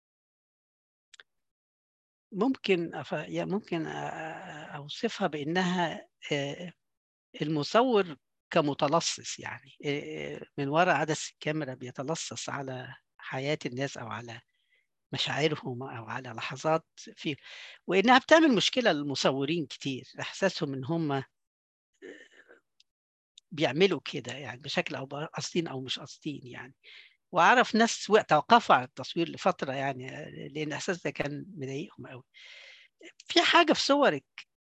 ممكن أف... يعني ممكن أ- أ- أوصفها بأنها آه، المصور كمتلصص يعني آه، من وراء عدسة الكاميرا بيتلصص على حياة الناس أو على مشاعرهم أو على لحظات في وإنها بتعمل مشكلة للمصورين كتير إحساسهم إن هم بيعملوا كده يعني بشكل أو بآخر، قاصدين أو مش قاصدين يعني وأعرف ناس وقت توقفوا عن التصوير لفترة يعني آه، لأن الإحساس ده كان مضايقهم قوي في حاجة في صورك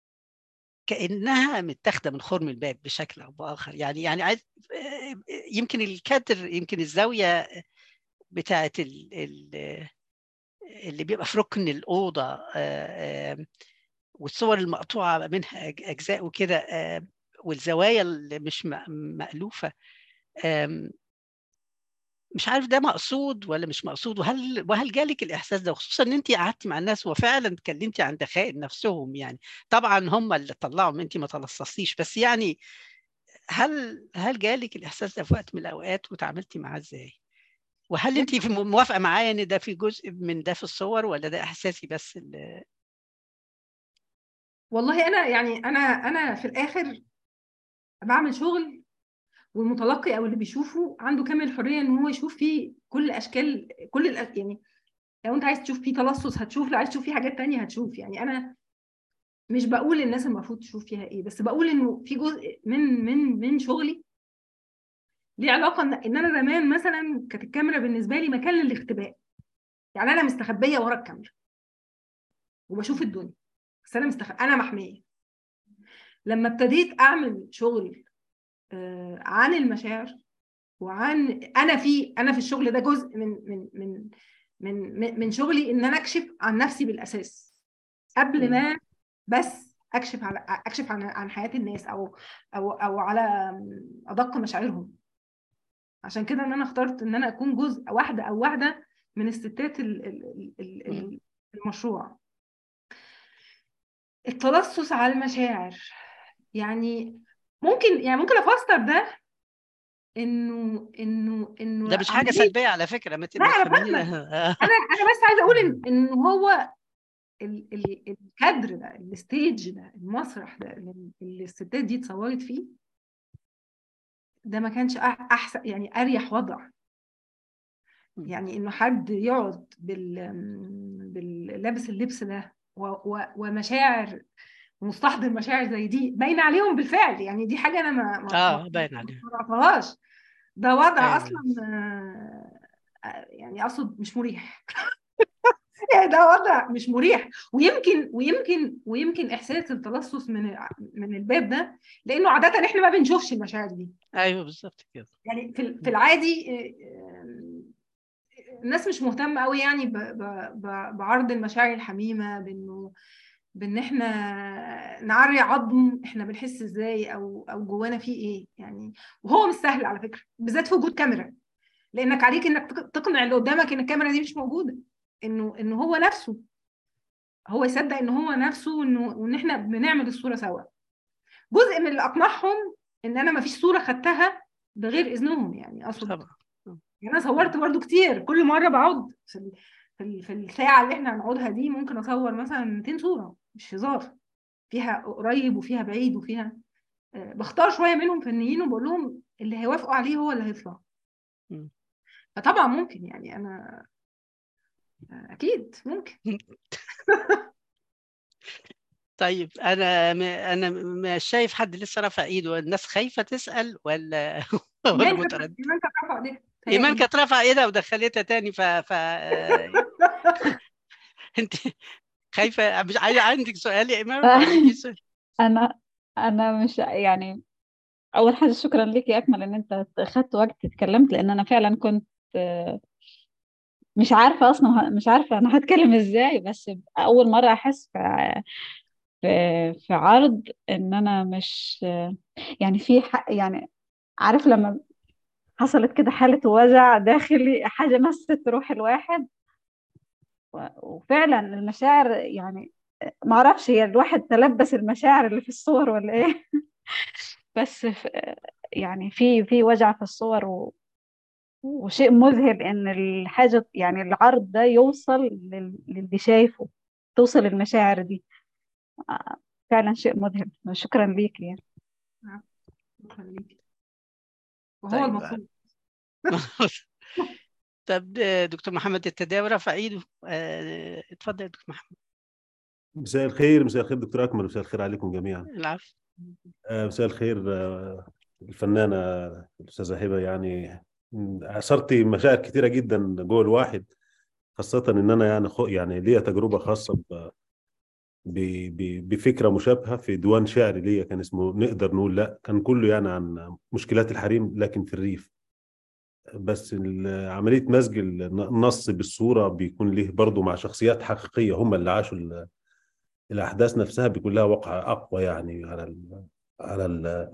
كأنها متاخدة من خرم الباب بشكل أو بآخر يعني يعني عايز يمكن الكادر يمكن الزاوية بتاعه ال ال اللي بيبقى في ركن الاوضه آه، آه، والصور المقطوعه منها أج- اجزاء وكده آه، والزوايا اللي مش م- مألوفه آم، مش عارف ده مقصود ولا مش مقصود وهل وهل جالك الاحساس ده وخصوصا ان انت قعدتي مع الناس وفعلا اتكلمتي عن دخائل نفسهم يعني طبعا هم اللي طلعوا انت ما تلصصتيش بس يعني هل هل جالك الاحساس ده في وقت من الاوقات وتعاملتي معاه ازاي؟ وهل انت في موافقه معايا ان ده في جزء من ده في الصور ولا ده احساسي بس اللي والله انا يعني انا انا في الاخر بعمل شغل والمتلقي او اللي بيشوفه عنده كامل الحريه ان هو يشوف فيه كل اشكال كل الأ... يعني لو انت عايز تشوف فيه تلصص هتشوف لو عايز تشوف فيه حاجات تانية هتشوف يعني انا مش بقول للناس المفروض تشوف فيها ايه بس بقول انه في جزء من من من شغلي ليه علاقه ان إن انا زمان مثلا كانت الكاميرا بالنسبه لي مكان للاختباء يعني انا مستخبيه ورا الكاميرا وبشوف الدنيا بس انا مستخ... انا محميه لما ابتديت اعمل شغل آه، عن المشاعر وعن انا في انا في الشغل ده جزء من من من من من- من شغلي ان انا اكشف عن نفسي بالاساس قبل ما بس اكشف على اكشف عن عن حياه الناس او او او على ادق مشاعرهم عشان كده ان انا اخترت ان انا اكون جزء واحده او واحده من الستات ال- ال- ال- ال- المشروع التلصص على المشاعر يعني ممكن يعني ممكن افسر ده انه انه انه ده مش حاجه عملية- سلبيه على فكره ما لا، أنا تفهمينا انا انا بس عايزه اقول ان ان هو ال ال الكادر ده الستيج ده المسرح ده اللي اللي الستات دي اتصورت فيه ده ما كانش أح- احسن يعني اريح وضع يعني انه حد يقعد بال بال- لابس اللبس ده و و ومشاعر مستحضر مشاعر زي دي باينه عليهم بالفعل يعني دي حاجه انا ما ما اه ما- باين عليه ما اعرفهاش ده وضع أيوة. اصلا آه، آه، يعني اقصد مش مريح يعني ده وضع مش مريح ويمكن ويمكن ويمكن احساس التلصص من من الباب ده لانه عاده احنا ما بنشوفش المشاعر دي ايوه بالظبط كده يعني في ال- في العادي آه، آه، الناس مش مهتمه قوي يعني ب- ب- ب- بعرض المشاعر الحميمه بانه بان احنا نعري عظم احنا بنحس ازاي او او جوانا فيه ايه يعني وهو مش سهل على فكره بالذات في وجود كاميرا لانك عليك انك تق- تقنع اللي قدامك ان الكاميرا دي مش موجوده انه انه هو نفسه هو يصدق ان هو نفسه وانه وان احنا بنعمل الصوره سوا جزء من اللي اقنعهم ان انا ما فيش صوره خدتها بغير اذنهم يعني اقصد طبعا يعني انا صورت برضو كتير كل مره بقعد في ال- في ال- في الساعه اللي احنا هنقعدها دي ممكن اصور مثلا 200 صوره مش هزار فيها قريب وفيها بعيد وفيها آه، بختار شويه منهم فنيين وبقول لهم اللي هيوافقوا عليه هو اللي هيطلع مم. فطبعا ممكن يعني انا آه، اكيد ممكن طيب انا م... انا مش شايف حد لسه رافع ايده الناس خايفه تسال ولا ولا ايمان كانت متردد ايمان كانت رافعه ايديها ايمان كانت رافعه ايدها ودخلتها تاني ف, ف... انت خايفه مش عايزه عندك سؤال يا ايمان عندك سؤال أنا أنا مش يعني أول حاجة شكرا لك يا أكمل إن أنت أخدت وقت اتكلمت لأن أنا فعلا كنت آه، مش عارفة أصلا ه- مش عارفة أنا هتكلم إزاي بس أول مرة أحس في في في عرض إن أنا مش آه، يعني في حق يعني عارف لما حصلت كده حالة وجع داخلي حاجة مست روح الواحد و- وفعلا المشاعر يعني ما اعرفش هي الواحد تلبس المشاعر اللي في الصور ولا ايه بس في يعني في في وجع في الصور و... وشيء مذهل ان الحاجة يعني العرض ده يوصل لل... للي شايفه توصل المشاعر دي آه، فعلا شيء مذهل شكرا ليك يعني شكرا ليكي. وهو طيب. المفروض طب دكتور محمد التداوي رفع ايده آه، اتفضل يا دكتور محمد مساء الخير مساء الخير دكتور اكمل مساء الخير عليكم جميعا العفو آه، مساء الخير آه، الفنانه الاستاذه هبه يعني عصرتي مشاعر كثيره جدا جوه الواحد خاصه ان انا يعني خو يعني ليا تجربه خاصه ب ب- ب- بفكره مشابهه في ديوان شعري ليا كان اسمه نقدر نقول لا كان كله يعني عن مشكلات الحريم لكن في الريف بس ال- عمليه مزج النص بالصوره بيكون له برضه مع شخصيات حقيقيه هم اللي عاشوا ال- الاحداث نفسها بيكون لها وقع اقوى يعني على ال على ال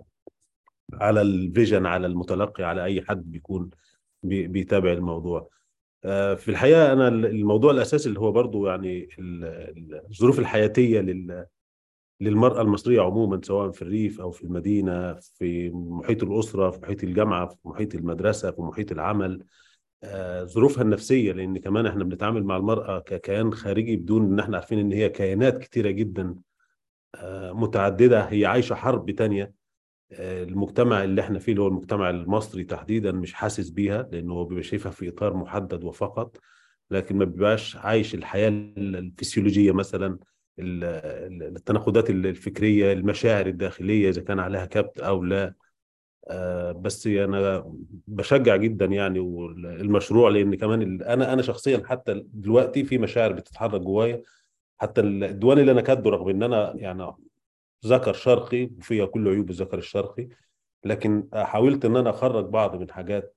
على الفيجن على المتلقي على اي حد بيكون بي- بيتابع الموضوع آه، في الحقيقه انا الموضوع الاساسي اللي هو برضه يعني ال- ال- الظروف الحياتيه لل للمرأة المصرية عموما سواء في الريف أو في المدينة في محيط الأسرة في محيط الجامعة في محيط المدرسة في محيط العمل آه، ظروفها النفسية لأن كمان احنا بنتعامل مع المرأة ككيان خارجي بدون إن احنا عارفين إن هي كيانات كتيرة جدا آه، متعددة هي عايشة حرب تانية آه، المجتمع اللي احنا فيه اللي هو المجتمع المصري تحديدا مش حاسس بيها لأنه هو بيبقى شايفها في إطار محدد وفقط لكن ما بيبقاش عايش الحياة الفسيولوجية مثلا ال- ال- التناقضات الفكريه المشاعر الداخليه اذا كان عليها كبت او لا آه، بس انا بشجع جدا يعني المشروع لان كمان ال- انا انا شخصيا حتى دلوقتي في مشاعر بتتحرك جوايا حتى الديوان اللي انا كاتبه رغم ان انا يعني ذكر شرقي وفيها كل عيوب الذكر الشرقي لكن حاولت ان انا اخرج بعض من حاجات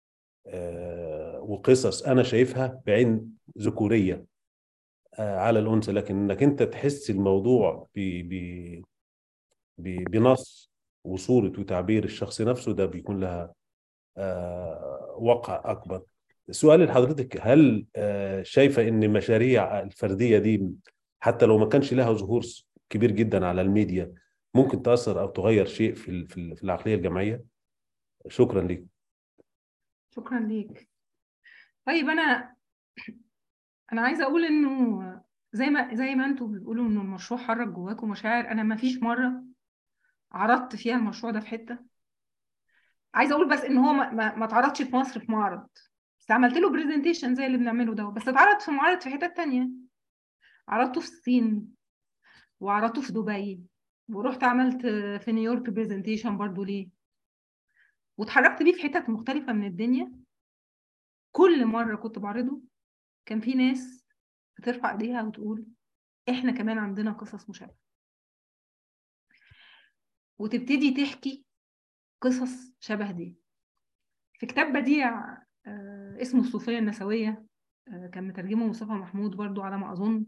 آه، وقصص انا شايفها بعين ذكوريه آه، على الانثى لكن انك انت تحس الموضوع ب ب ب بنص وصوره وتعبير الشخص نفسه ده بيكون لها آه، وقع اكبر سؤالي لحضرتك هل آه، شايفه ان مشاريع الفرديه دي حتى لو ما كانش لها ظهور كبير جدا على الميديا ممكن تاثر او تغير شيء في ال- في ال- في العقليه الجماعيه شكرا لك شكرا ليك طيب انا انا عايزه اقول انه زي ما زي ما انتوا بتقولوا انه المشروع حرك جواكم مشاعر انا ما فيش مره عرضت فيها المشروع ده في حته عايزه اقول بس ان هو ما, ما, ما اتعرضش في مصر في معرض بس عملت له برزنتيشن زي اللي بنعمله ده بس اتعرض في معارض في حتت تانية عرضته في الصين وعرضته في دبي ورحت عملت في نيويورك برزنتيشن برضو ليه واتحركت بيه في حتت مختلفة من الدنيا كل مرة كنت بعرضه كان في ناس بترفع ايديها وتقول احنا كمان عندنا قصص مشابهة وتبتدي تحكي قصص شبه دي في كتاب بديع آه، اسمه الصوفية النسوية آه، كان مترجمه مصطفى محمود برضو على ما أظن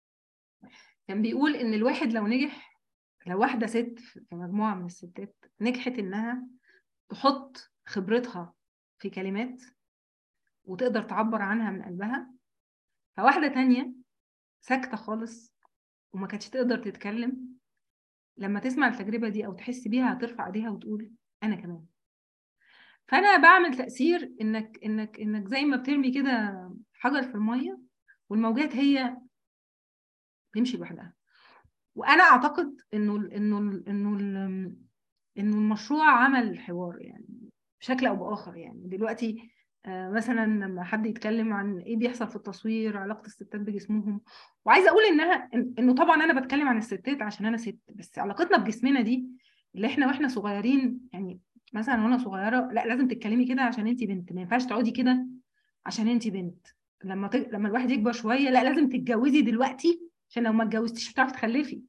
كان بيقول إن الواحد لو نجح لو واحدة ست في مجموعة من الستات نجحت إنها تحط خبرتها في كلمات وتقدر تعبر عنها من قلبها فواحدة تانية ساكتة خالص وما كانتش تقدر تتكلم لما تسمع التجربة دي أو تحس بيها هترفع ايديها وتقول أنا كمان فأنا بعمل تأثير إنك إنك إنك زي ما بترمي كده حجر في المية والموجات هي تمشي لوحدها وأنا أعتقد إنه ال إنه ال إنه ال إنه المشروع عمل حوار يعني بشكل أو بآخر يعني دلوقتي آه، مثلا لما حد يتكلم عن ايه بيحصل في التصوير علاقه الستات بجسمهم وعايزه اقول انها إن- انه طبعا انا بتكلم عن الستات عشان انا ست بس علاقتنا بجسمنا دي اللي احنا واحنا صغيرين يعني مثلا وانا صغيره لا لازم تتكلمي كده عشان انت بنت ما ينفعش تقعدي كده عشان انت بنت لما ت... لما الواحد يكبر شويه لا لازم تتجوزي دلوقتي عشان لو ما اتجوزتيش مش هتعرفي تخلفي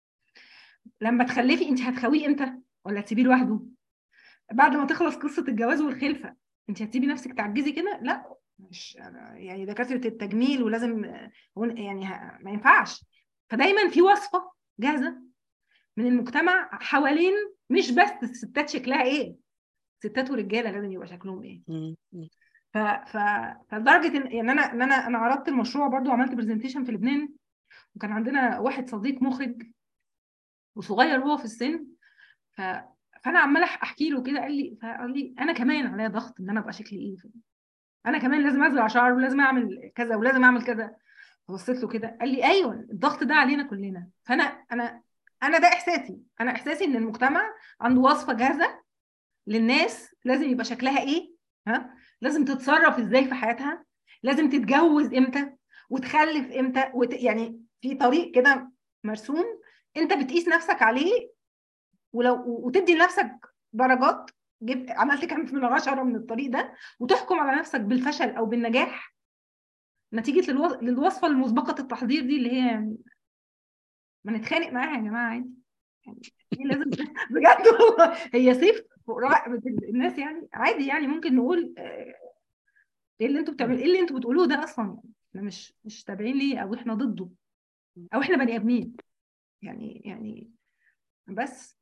لما تخلفي انت هتخويه امتى ولا تسيبيه لوحده بعد ما تخلص قصه الجواز والخلفه انت هتسيبي نفسك تعجزي كده لا مش أنا- يعني دكاتره التجميل ولازم هو يعني ه- ما ينفعش فدايما في وصفه جاهزه من المجتمع حوالين مش بس الستات شكلها ايه ستات ورجاله لازم يبقى شكلهم ايه مم. مم. ف... ف... فلدرجه ان يعني انا ان انا انا عرضت المشروع برضو وعملت برزنتيشن في لبنان وكان عندنا واحد صديق مخرج وصغير هو في السن ف... فانا عماله أح- احكي له كده قال لي فقال لي انا كمان عليا ضغط ان انا ابقى شكلي ايه انا كمان لازم ازرع شعر ولازم اعمل كذا ولازم اعمل كذا بصيت له كده قال لي ايوه الضغط ده علينا كلنا فانا انا انا ده احساسي انا احساسي ان المجتمع عنده وصفه جاهزه للناس لازم يبقى شكلها ايه ها لازم تتصرف ازاي في حياتها لازم تتجوز امتى وتخلف امتى وت... يعني في طريق كده مرسوم انت بتقيس نفسك عليه ولو وتدي لنفسك درجات جبت عملت كام من عشرة من الطريق ده وتحكم على نفسك بالفشل او بالنجاح نتيجه للو... للوصفه المسبقه التحضير دي اللي هي يعني ما نتخانق معاها يا جماعه عادي يعني هي لازم بجد والله هي صيف فوق رقبه الناس يعني عادي يعني ممكن نقول آه، ايه اللي انتوا بتعملوا ايه اللي انتوا بتقولوه ده اصلا يعني احنا مش مش تابعين ليه او احنا ضده او احنا بني ادمين يعني يعني بس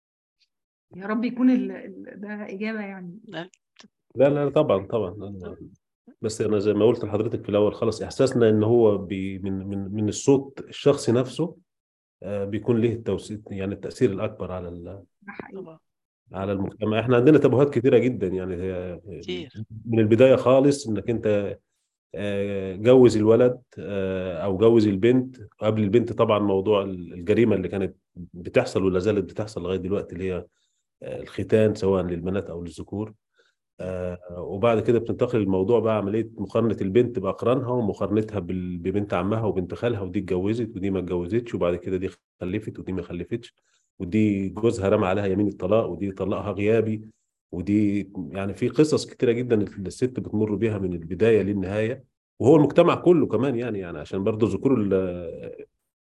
يا رب يكون ال... ال... ده اجابه يعني لا لا لا طبعا طبعا بس انا زي ما قلت لحضرتك في الاول خلاص احساسنا ان هو بي من من من الصوت الشخصي نفسه آه، بيكون له التوسيط يعني التاثير الاكبر على ال- ده حقيقي طبعا على المجتمع احنا عندنا تابوهات كتيره جدا يعني هي كتير. من البدايه خالص انك انت آه، جوز الولد آه، او جوز البنت قبل البنت طبعا موضوع الجريمه اللي كانت بتحصل ولا زالت بتحصل لغايه دلوقتي اللي هي آه، الختان سواء للبنات او للذكور آه، وبعد كده بتنتقل الموضوع بقى عمليه مقارنه البنت باقرانها ومقارنتها بال- ببنت عمها وبنت خالها ودي اتجوزت ودي ما اتجوزتش وبعد كده دي خلفت ودي ما خلفتش ودي جوزها رمى عليها يمين الطلاق ودي طلقها غيابي ودي يعني في قصص كتيره جدا الست بتمر بيها من البدايه للنهايه وهو المجتمع كله كمان يعني يعني عشان برضه ذكور ال-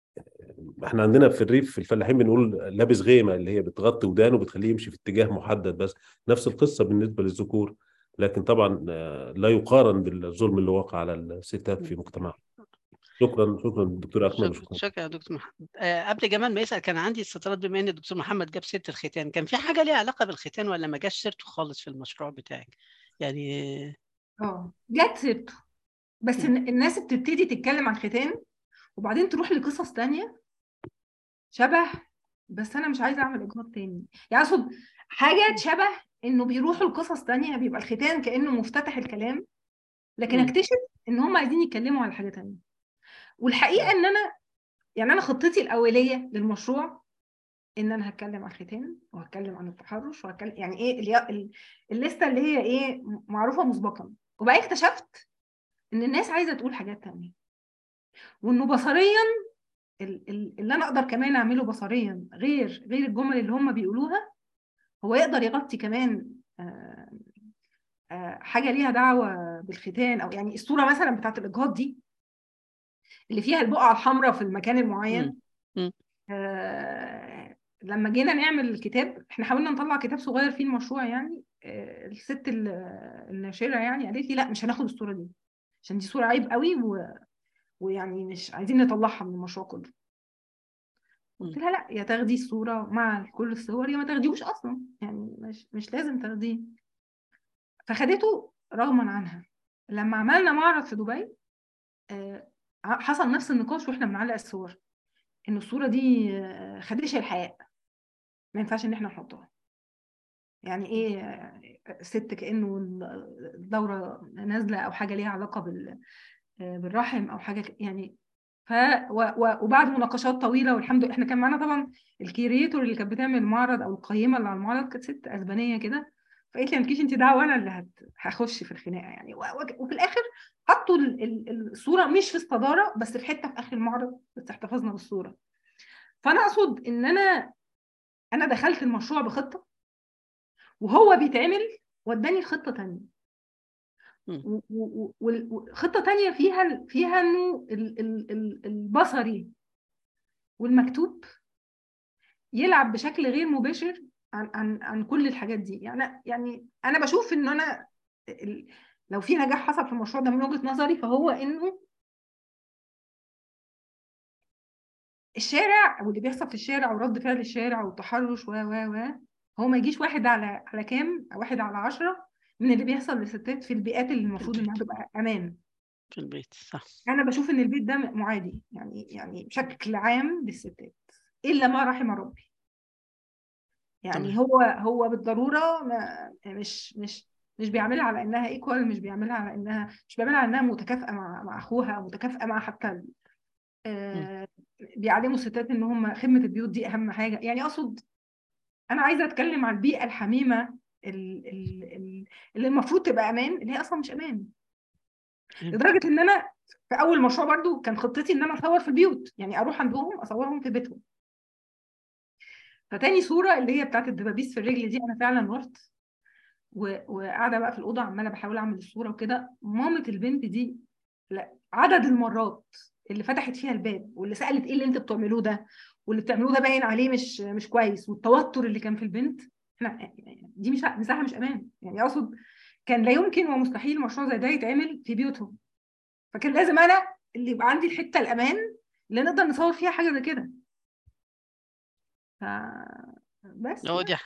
احنا عندنا في الريف في الفلاحين بنقول لابس غيمه اللي هي بتغطي ودانه وبتخليه يمشي في اتجاه محدد بس نفس القصه بالنسبه للذكور لكن طبعا آه، لا يقارن بالظلم اللي وقع على الستات في مجتمعنا شكرا شكرا دكتور اكمل شكرا شكرا شكرا يا دكتور محمد آه قبل جمال ما يسأل كان عندي استطراد بما ان الدكتور محمد جاب سيره الختان كان في حاجه ليها علاقه بالختان ولا ما جاش سيرته خالص في المشروع بتاعك يعني اه جت سيرته بس إن الناس بتبتدي تتكلم عن ختان وبعدين تروح لقصص تانية شبه بس انا مش عايزه اعمل اجهاض تاني يعني اقصد حاجه شبه انه بيروحوا لقصص تانية بيبقى الختان كانه مفتتح الكلام لكن مم. اكتشف ان هم عايزين يتكلموا على حاجه تانية والحقيقه ان انا يعني انا خطتي الاوليه للمشروع ان انا هتكلم عن الختان وهتكلم عن التحرش وهتكلم يعني ايه اللي ال- الليسته اللي هي ايه معروفه مسبقا وبعدين اكتشفت ان الناس عايزه تقول حاجات تانية وانه بصريا ال- ال- اللي انا اقدر كمان اعمله بصريا غير غير الجمل اللي هم بيقولوها هو يقدر يغطي كمان آه، آه، حاجه ليها دعوه بالختان او يعني الصوره مثلا بتاعت الاجهاض دي اللي فيها البقعه الحمراء في المكان المعين مم. آه، لما جينا نعمل الكتاب احنا حاولنا نطلع كتاب صغير فيه المشروع يعني آه، الست ال- الناشره يعني قالت لي لا مش هناخد الصوره دي عشان دي صوره عيب قوي و... ويعني مش عايزين نطلعها من المشروع كله قلت لها لا يا تاخدي الصوره مع كل الصور يا ما تاخديهوش اصلا يعني مش مش لازم تاخديه فخدته رغما عنها لما عملنا معرض في دبي آه، حصل نفس النقاش واحنا بنعلق الصور ان الصوره دي آه، خدشه الحياء ما ينفعش ان احنا نحطها يعني ايه آه، ست كانه الدوره نازله او حاجه ليها علاقه بال آه، بالرحم او حاجه ك- يعني ف و... و... وبعد مناقشات طويله والحمد لله احنا كان معانا طبعا الكيريتور اللي كانت بتعمل المعرض او القيمه اللي على المعرض كانت ست اسبانيه كده فقالت لي مالكيش انت دعوه انا اللي هت... هخش في الخناقه يعني و... و... وفي الاخر حطوا ال... ال... الصوره مش في الصداره بس في حته في اخر المعرض بس احتفظنا بالصوره فانا اقصد ان انا انا دخلت المشروع بخطه وهو بيتعمل وداني لخطه تانية مم. و- و- و- وخطه تانية فيها فيها انه ال- ال- ال- البصري والمكتوب يلعب بشكل غير مباشر عن عن عن كل الحاجات دي يعني يعني انا بشوف ان انا ال- لو في نجاح حصل في المشروع ده من وجهة نظري فهو انه الشارع واللي بيحصل في الشارع ورد فعل الشارع والتحرش و و و هو ما يجيش واحد على على كام واحد على عشرة من اللي بيحصل للستات في البيئات اللي المفروض انها تبقى امان في البيت صح انا بشوف ان البيت ده معادي يعني يعني بشكل عام للستات الا ما رحم ربي يعني تمام. هو هو بالضروره ما مش مش مش بيعملها على انها ايكوال مش بيعملها على انها مش بيعملها على انها متكافئه مع مع اخوها او متكافئه مع حتى ال- آه بيعلموا الستات ان هم خدمه البيوت دي اهم حاجه يعني اقصد انا عايزه اتكلم عن البيئه الحميمه ال- ال- ال- اللي المفروض تبقى امان اللي هي اصلا مش امان لدرجه ان انا في اول مشروع برضو كان خطتي ان انا اصور في البيوت يعني اروح عندهم اصورهم في بيتهم فتاني صوره اللي هي بتاعت الدبابيس في الرجل دي انا فعلا رحت و- وقاعده بقى في الاوضه عماله بحاول اعمل الصوره وكده مامه البنت دي لا عدد المرات اللي فتحت فيها الباب واللي سالت ايه اللي انت بتعملوه ده واللي بتعملوه ده باين عليه مش مش كويس والتوتر اللي كان في البنت احنا دي مش مساحه مش امان يعني اقصد كان لا يمكن ومستحيل مشروع زي ده يتعمل في بيوتهم فكان لازم انا اللي يبقى عندي الحته الامان اللي نقدر نصور فيها حاجه زي كده ف بس هو دي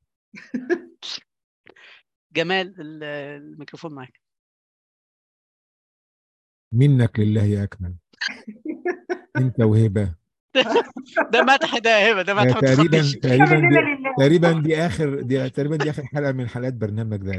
جمال ال- الميكروفون معاك منك لله يا اكمل انت وهبه ده مدح ده يا هبه ده مدح ما تقريبا تصدقش. تقريبا مننا دي لله. تقريبا دي اخر دي تقريبا دي اخر حلقه من حلقات برنامج ده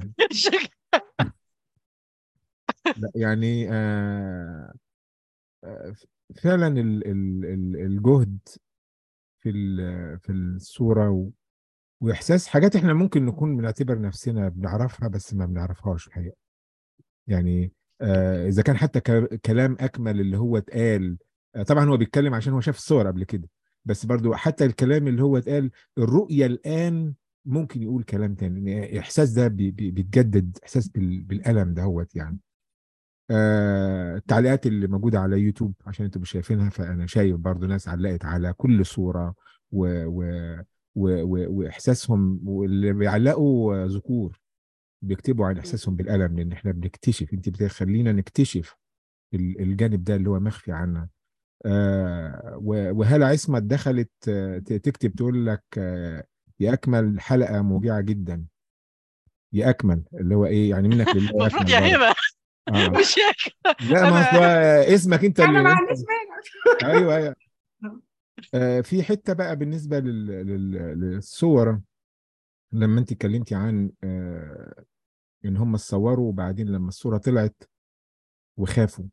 لا يعني آه آه، فعلا ال ال ال الجهد في ال- في الصوره و واحساس حاجات احنا ممكن نكون بنعتبر نفسنا بنعرفها بس ما بنعرفهاش الحقيقه يعني آه اذا كان حتى ك- كلام اكمل اللي هو اتقال آه طبعا هو بيتكلم عشان هو شاف الصور قبل كده بس برضو حتى الكلام اللي هو اتقال الرؤيه الان ممكن يقول كلام تاني يعني الاحساس ده بي- بي- بيتجدد احساس بال- بالالم دهوت يعني آه التعليقات اللي موجوده على يوتيوب عشان انتوا مش شايفينها فانا شايف برضو ناس علقت على كل صوره و و و و واحساسهم واللي بيعلقوا ذكور بيكتبوا عن احساسهم بالالم لان احنا بنكتشف انت بتخلينا نكتشف ال- الجانب ده اللي هو مخفي عنا آه و- وهالة عصمت دخلت آه، ت- تكتب تقول لك آه يا اكمل حلقه موجعه جدا يا اكمل اللي هو ايه يعني منك لله يا المفروض اكمل يا برضه. هبه آه. مش هيك لا ما أنا- هو اسمك انت انا اللي ما انت عنديش مانع ايوه ايوه آه في حته بقى بالنسبه لل... لل... للصور لما انت اتكلمتي عن آه ان هم صوروا وبعدين لما الصوره طلعت وخافوا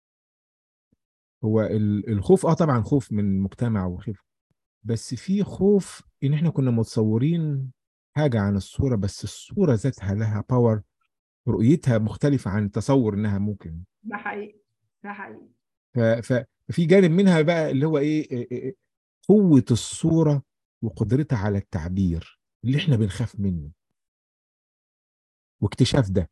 هو ال- الخوف اه طبعا خوف من المجتمع وخوف بس في خوف ان احنا كنا متصورين حاجه عن الصوره بس الصوره ذاتها لها باور رؤيتها مختلفه عن تصور انها ممكن ده حقيقي ده حقيقي ف- ف- ففي جانب منها بقى اللي هو ايه إيه- إيه- قوة الصورة وقدرتها على التعبير اللي احنا بنخاف منه واكتشاف ده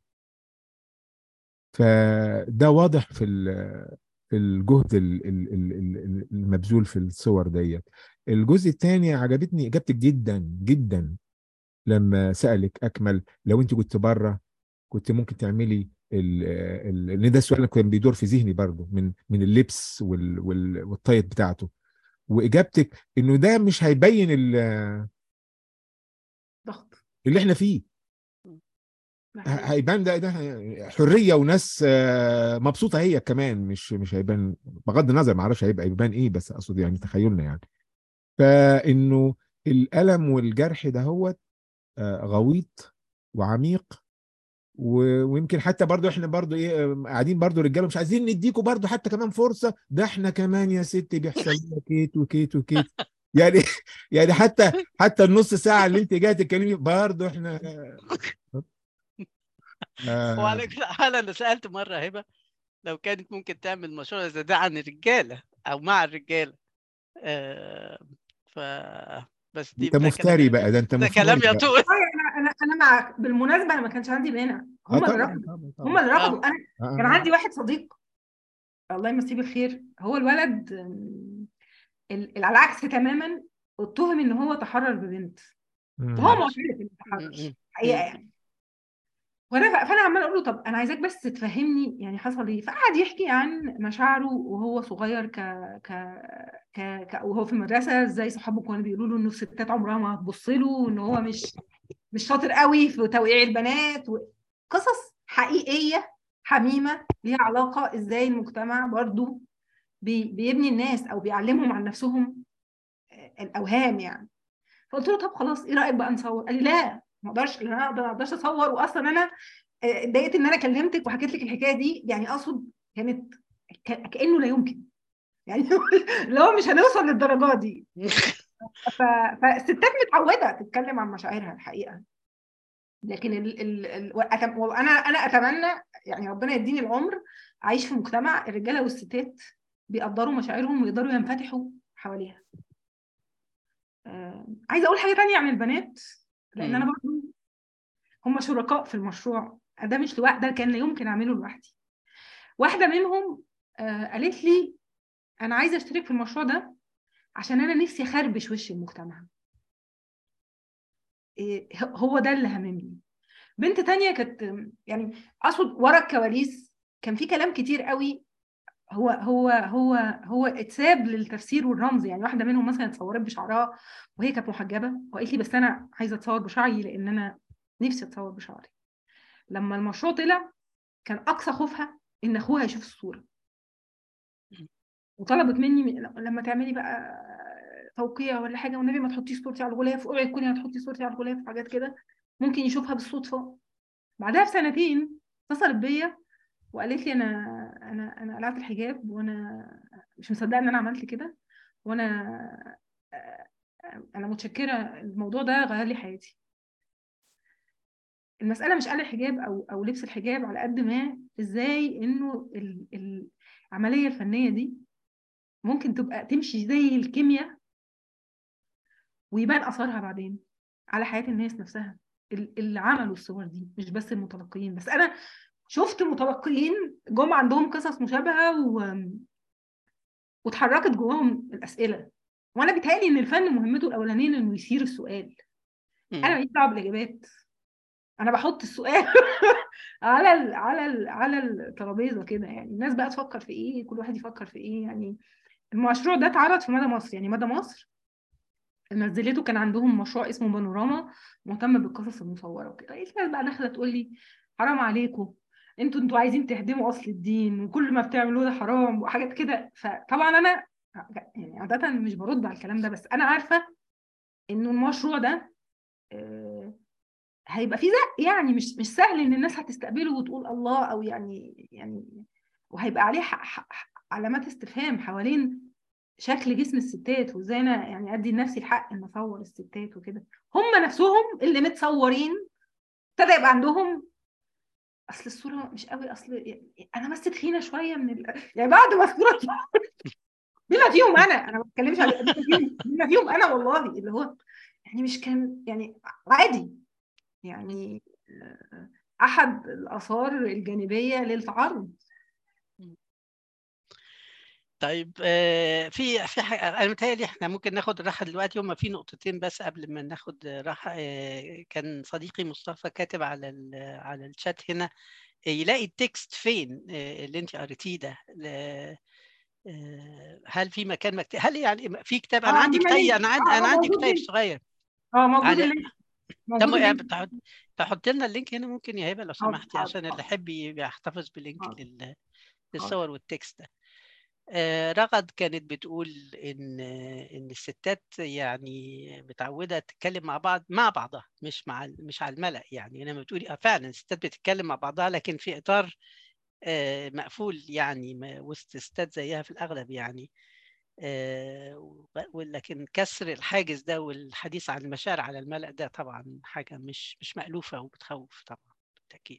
فده واضح في ال- في الجهد ال- ال- ال- ال- المبذول في الصور ديت الجزء الثاني عجبتني اجابتك جدا جدا لما سألك اكمل لو انت كنت بره كنت ممكن تعملي ال ال لان ده السؤال اللي كان بيدور في ذهني برضو من من اللبس وال وال والطيط بتاعته واجابتك انه ده مش هيبين ال- ضغط اللي احنا فيه ده ه- حقيقي. هيبان ده ده حريه وناس آه، مبسوطه هي كمان مش مش هيبان بغض النظر ما اعرفش هيبقى يبان ايه بس اقصد يعني تخيلنا يعني فانه الالم والجرح ده هو غويط وعميق و- ويمكن حتى برضو احنا برضو ايه آه، قاعدين برضو رجاله مش عايزين نديكوا برضو حتى كمان فرصه ده احنا كمان يا ستي بيحصل لنا كيت وكيت وكيت يعني يعني حتى حتى النص ساعه اللي انت جايه تتكلمي برضو احنا آه، وعلى كل حال انا سالت مره هبه لو كانت ممكن تعمل مشروع زي ده عن الرجاله او مع الرجاله آه ف بس دي انت ده مفتري كلام بقى ده انت ده مفتري كلام بقى. يطول انا انا انا معك بالمناسبه انا ما كانش عندي مانع آه، هم اللي طبعاً، رفضوا طبعاً، هم طبعاً. اللي رفضوا انا آه، كان آه. عندي واحد صديق الله يمسيه بالخير هو الولد أم، ال- ال- على العكس تماما اتهم ان هو تحرر ببنت مم. وهو معترف انه م- تحرش م- حقيقه م- يعني وانا فانا عمال اقول له طب انا عايزاك بس تفهمني يعني حصل ايه فقعد يحكي عن مشاعره وهو صغير ك ك ك, ك... وهو في المدرسه ازاي صحابه كانوا بيقولوا له انه الستات عمرها ما هتبص له وان هو مش مش شاطر قوي في توقيع البنات و... قصص حقيقيه حميمه ليها علاقه ازاي المجتمع برضو بي... بيبني الناس او بيعلمهم عن نفسهم آه، الاوهام يعني فقلت له طب خلاص ايه رايك بقى نصور قال لي لا ما اقدرش انا اقدر ما اقدرش اصور واصلا انا آه، اتضايقت ان انا كلمتك وحكيت لك الحكايه دي يعني اقصد كانت ك- كانه لا يمكن يعني اللي هو مش هنوصل للدرجات دي ف... فالستات متعوده تتكلم عن مشاعرها الحقيقه لكن ال... ال... ال... وأتم... وانا انا اتمنى يعني ربنا يديني العمر اعيش في مجتمع الرجاله والستات بيقدروا مشاعرهم ويقدروا ينفتحوا حواليها آه... عايزه اقول حاجه تانية عن البنات لان انا مم. برضو هم شركاء في المشروع ده مش لوحدي ده كان لا يمكن اعمله لوحدي واحده منهم آه قالت لي انا عايزه اشترك في المشروع ده عشان انا نفسي اخربش وش المجتمع إيه، هو ده اللي هممني بنت تانية كانت يعني اقصد ورا الكواليس كان في كلام كتير قوي هو هو هو هو اتساب للتفسير والرمز يعني واحده منهم مثلا اتصورت بشعرها وهي كانت محجبه وقالت لي بس انا عايزه اتصور بشعري لان انا نفسي اتصور بشعري لما المشروع طلع كان اقصى خوفها ان اخوها يشوف الصوره وطلبت مني لما تعملي بقى توقيع ولا حاجه والنبي ما تحطيش صورتي على الغلاف اوعي تكوني هتحطي صورتي على الغلاف حاجات كده ممكن يشوفها بالصدفه بعدها بسنتين اتصلت بيا وقالت لي انا انا انا قلعت الحجاب وانا مش مصدقه ان انا عملت كده وانا انا متشكره الموضوع ده غير لي حياتي المساله مش قلع الحجاب او او لبس الحجاب على قد ما ازاي انه العمليه الفنيه دي ممكن تبقى تمشي زي الكيمياء ويبان اثرها بعدين على حياه الناس نفسها اللي عملوا الصور دي مش بس المتلقيين بس انا شفت متلقيين جم عندهم قصص مشابهه و... واتحركت جواهم الاسئله وانا بيتهيألي ان الفن مهمته الاولانيه انه يثير السؤال انا ماليش دعوه بالاجابات انا بحط السؤال على ال على ال على الترابيزه كده يعني الناس بقى تفكر في ايه كل واحد يفكر في ايه يعني المشروع ده اتعرض في مدى مصر يعني مدى مصر نزلته كان عندهم مشروع اسمه بانوراما مهتم بالقصص المصوره وكده الناس بقى داخله تقول لي حرام عليكم انتوا انتوا عايزين تهدموا اصل الدين وكل ما بتعملوه ده حرام وحاجات كده فطبعا انا يعني عاده مش برد على الكلام ده بس انا عارفه انه المشروع ده هيبقى فيه زق يعني مش مش سهل ان الناس هتستقبله وتقول الله او يعني يعني وهيبقى عليه علامات استفهام حوالين شكل جسم الستات وازاي انا يعني ادي لنفسي الحق ان اصور الستات وكده هم نفسهم اللي متصورين ابتدى يبقى عندهم اصل الصوره مش قوي اصل يعني انا بس تخينه شويه من ال... يعني بعد ما الصوره بما فيهم انا انا ما بتكلمش على بما فيهم انا والله اللي هو يعني مش كان يعني عادي يعني احد الاثار الجانبيه للتعرض طيب في في انا متهيألي احنا ممكن ناخد راحه دلوقتي هما في نقطتين بس قبل ما ناخد راحه كان صديقي مصطفى كاتب على على الشات هنا يلاقي التكست فين اللي انت قريتيه ده هل في مكان مكتب هل يعني في كتاب انا عندي كتاب انا عندي انا عندي كتاب صغير اه موجود اللينك موجود تحط لنا اللينك هنا ممكن يا هبه لو سمحتي عشان اللي يحب يحتفظ بلينك للصور والتكست ده رغد كانت بتقول ان ان الستات يعني متعوده تتكلم مع بعض مع بعضها مش مع مش على الملأ يعني انا بتقولي فعلا الستات بتتكلم مع بعضها لكن في اطار مقفول يعني وسط ستات زيها في الاغلب يعني ولكن كسر الحاجز ده والحديث عن المشاعر على الملأ ده طبعا حاجه مش مش مألوفه وبتخوف طبعا بالتاكيد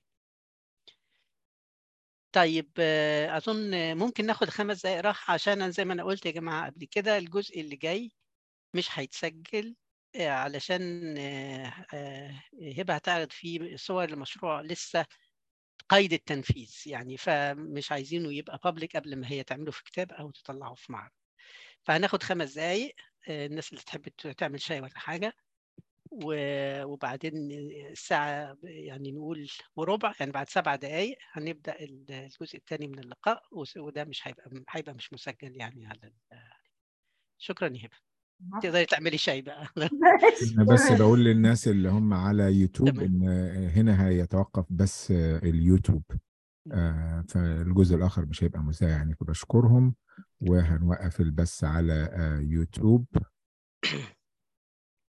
طيب اظن ممكن ناخد خمس دقائق راحه عشان زي ما انا قلت يا جماعه قبل كده الجزء اللي جاي مش هيتسجل علشان هبه هتعرض فيه صور المشروع لسه قيد التنفيذ يعني فمش عايزينه يبقى بابليك قبل ما هي تعمله في كتاب او تطلعه في معرض فهناخد خمس دقائق الناس اللي تحب تعمل شاي ولا حاجه وبعدين الساعة يعني نقول وربع يعني بعد سبع دقايق هنبدأ الجزء الثاني من اللقاء وده مش هيبقى هيبقى مش مسجل يعني على شكرا يا هبه تقدري تعملي شاي بقى انا بس بقول للناس اللي هم على يوتيوب ان هنا هيتوقف بس اليوتيوب آه فالجزء الاخر مش هيبقى مذاع يعني فبشكرهم وهنوقف البث على آه يوتيوب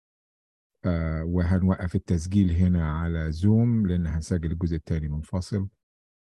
آه وهنوقف التسجيل هنا على زوم لان هنسجل الجزء الثاني منفصل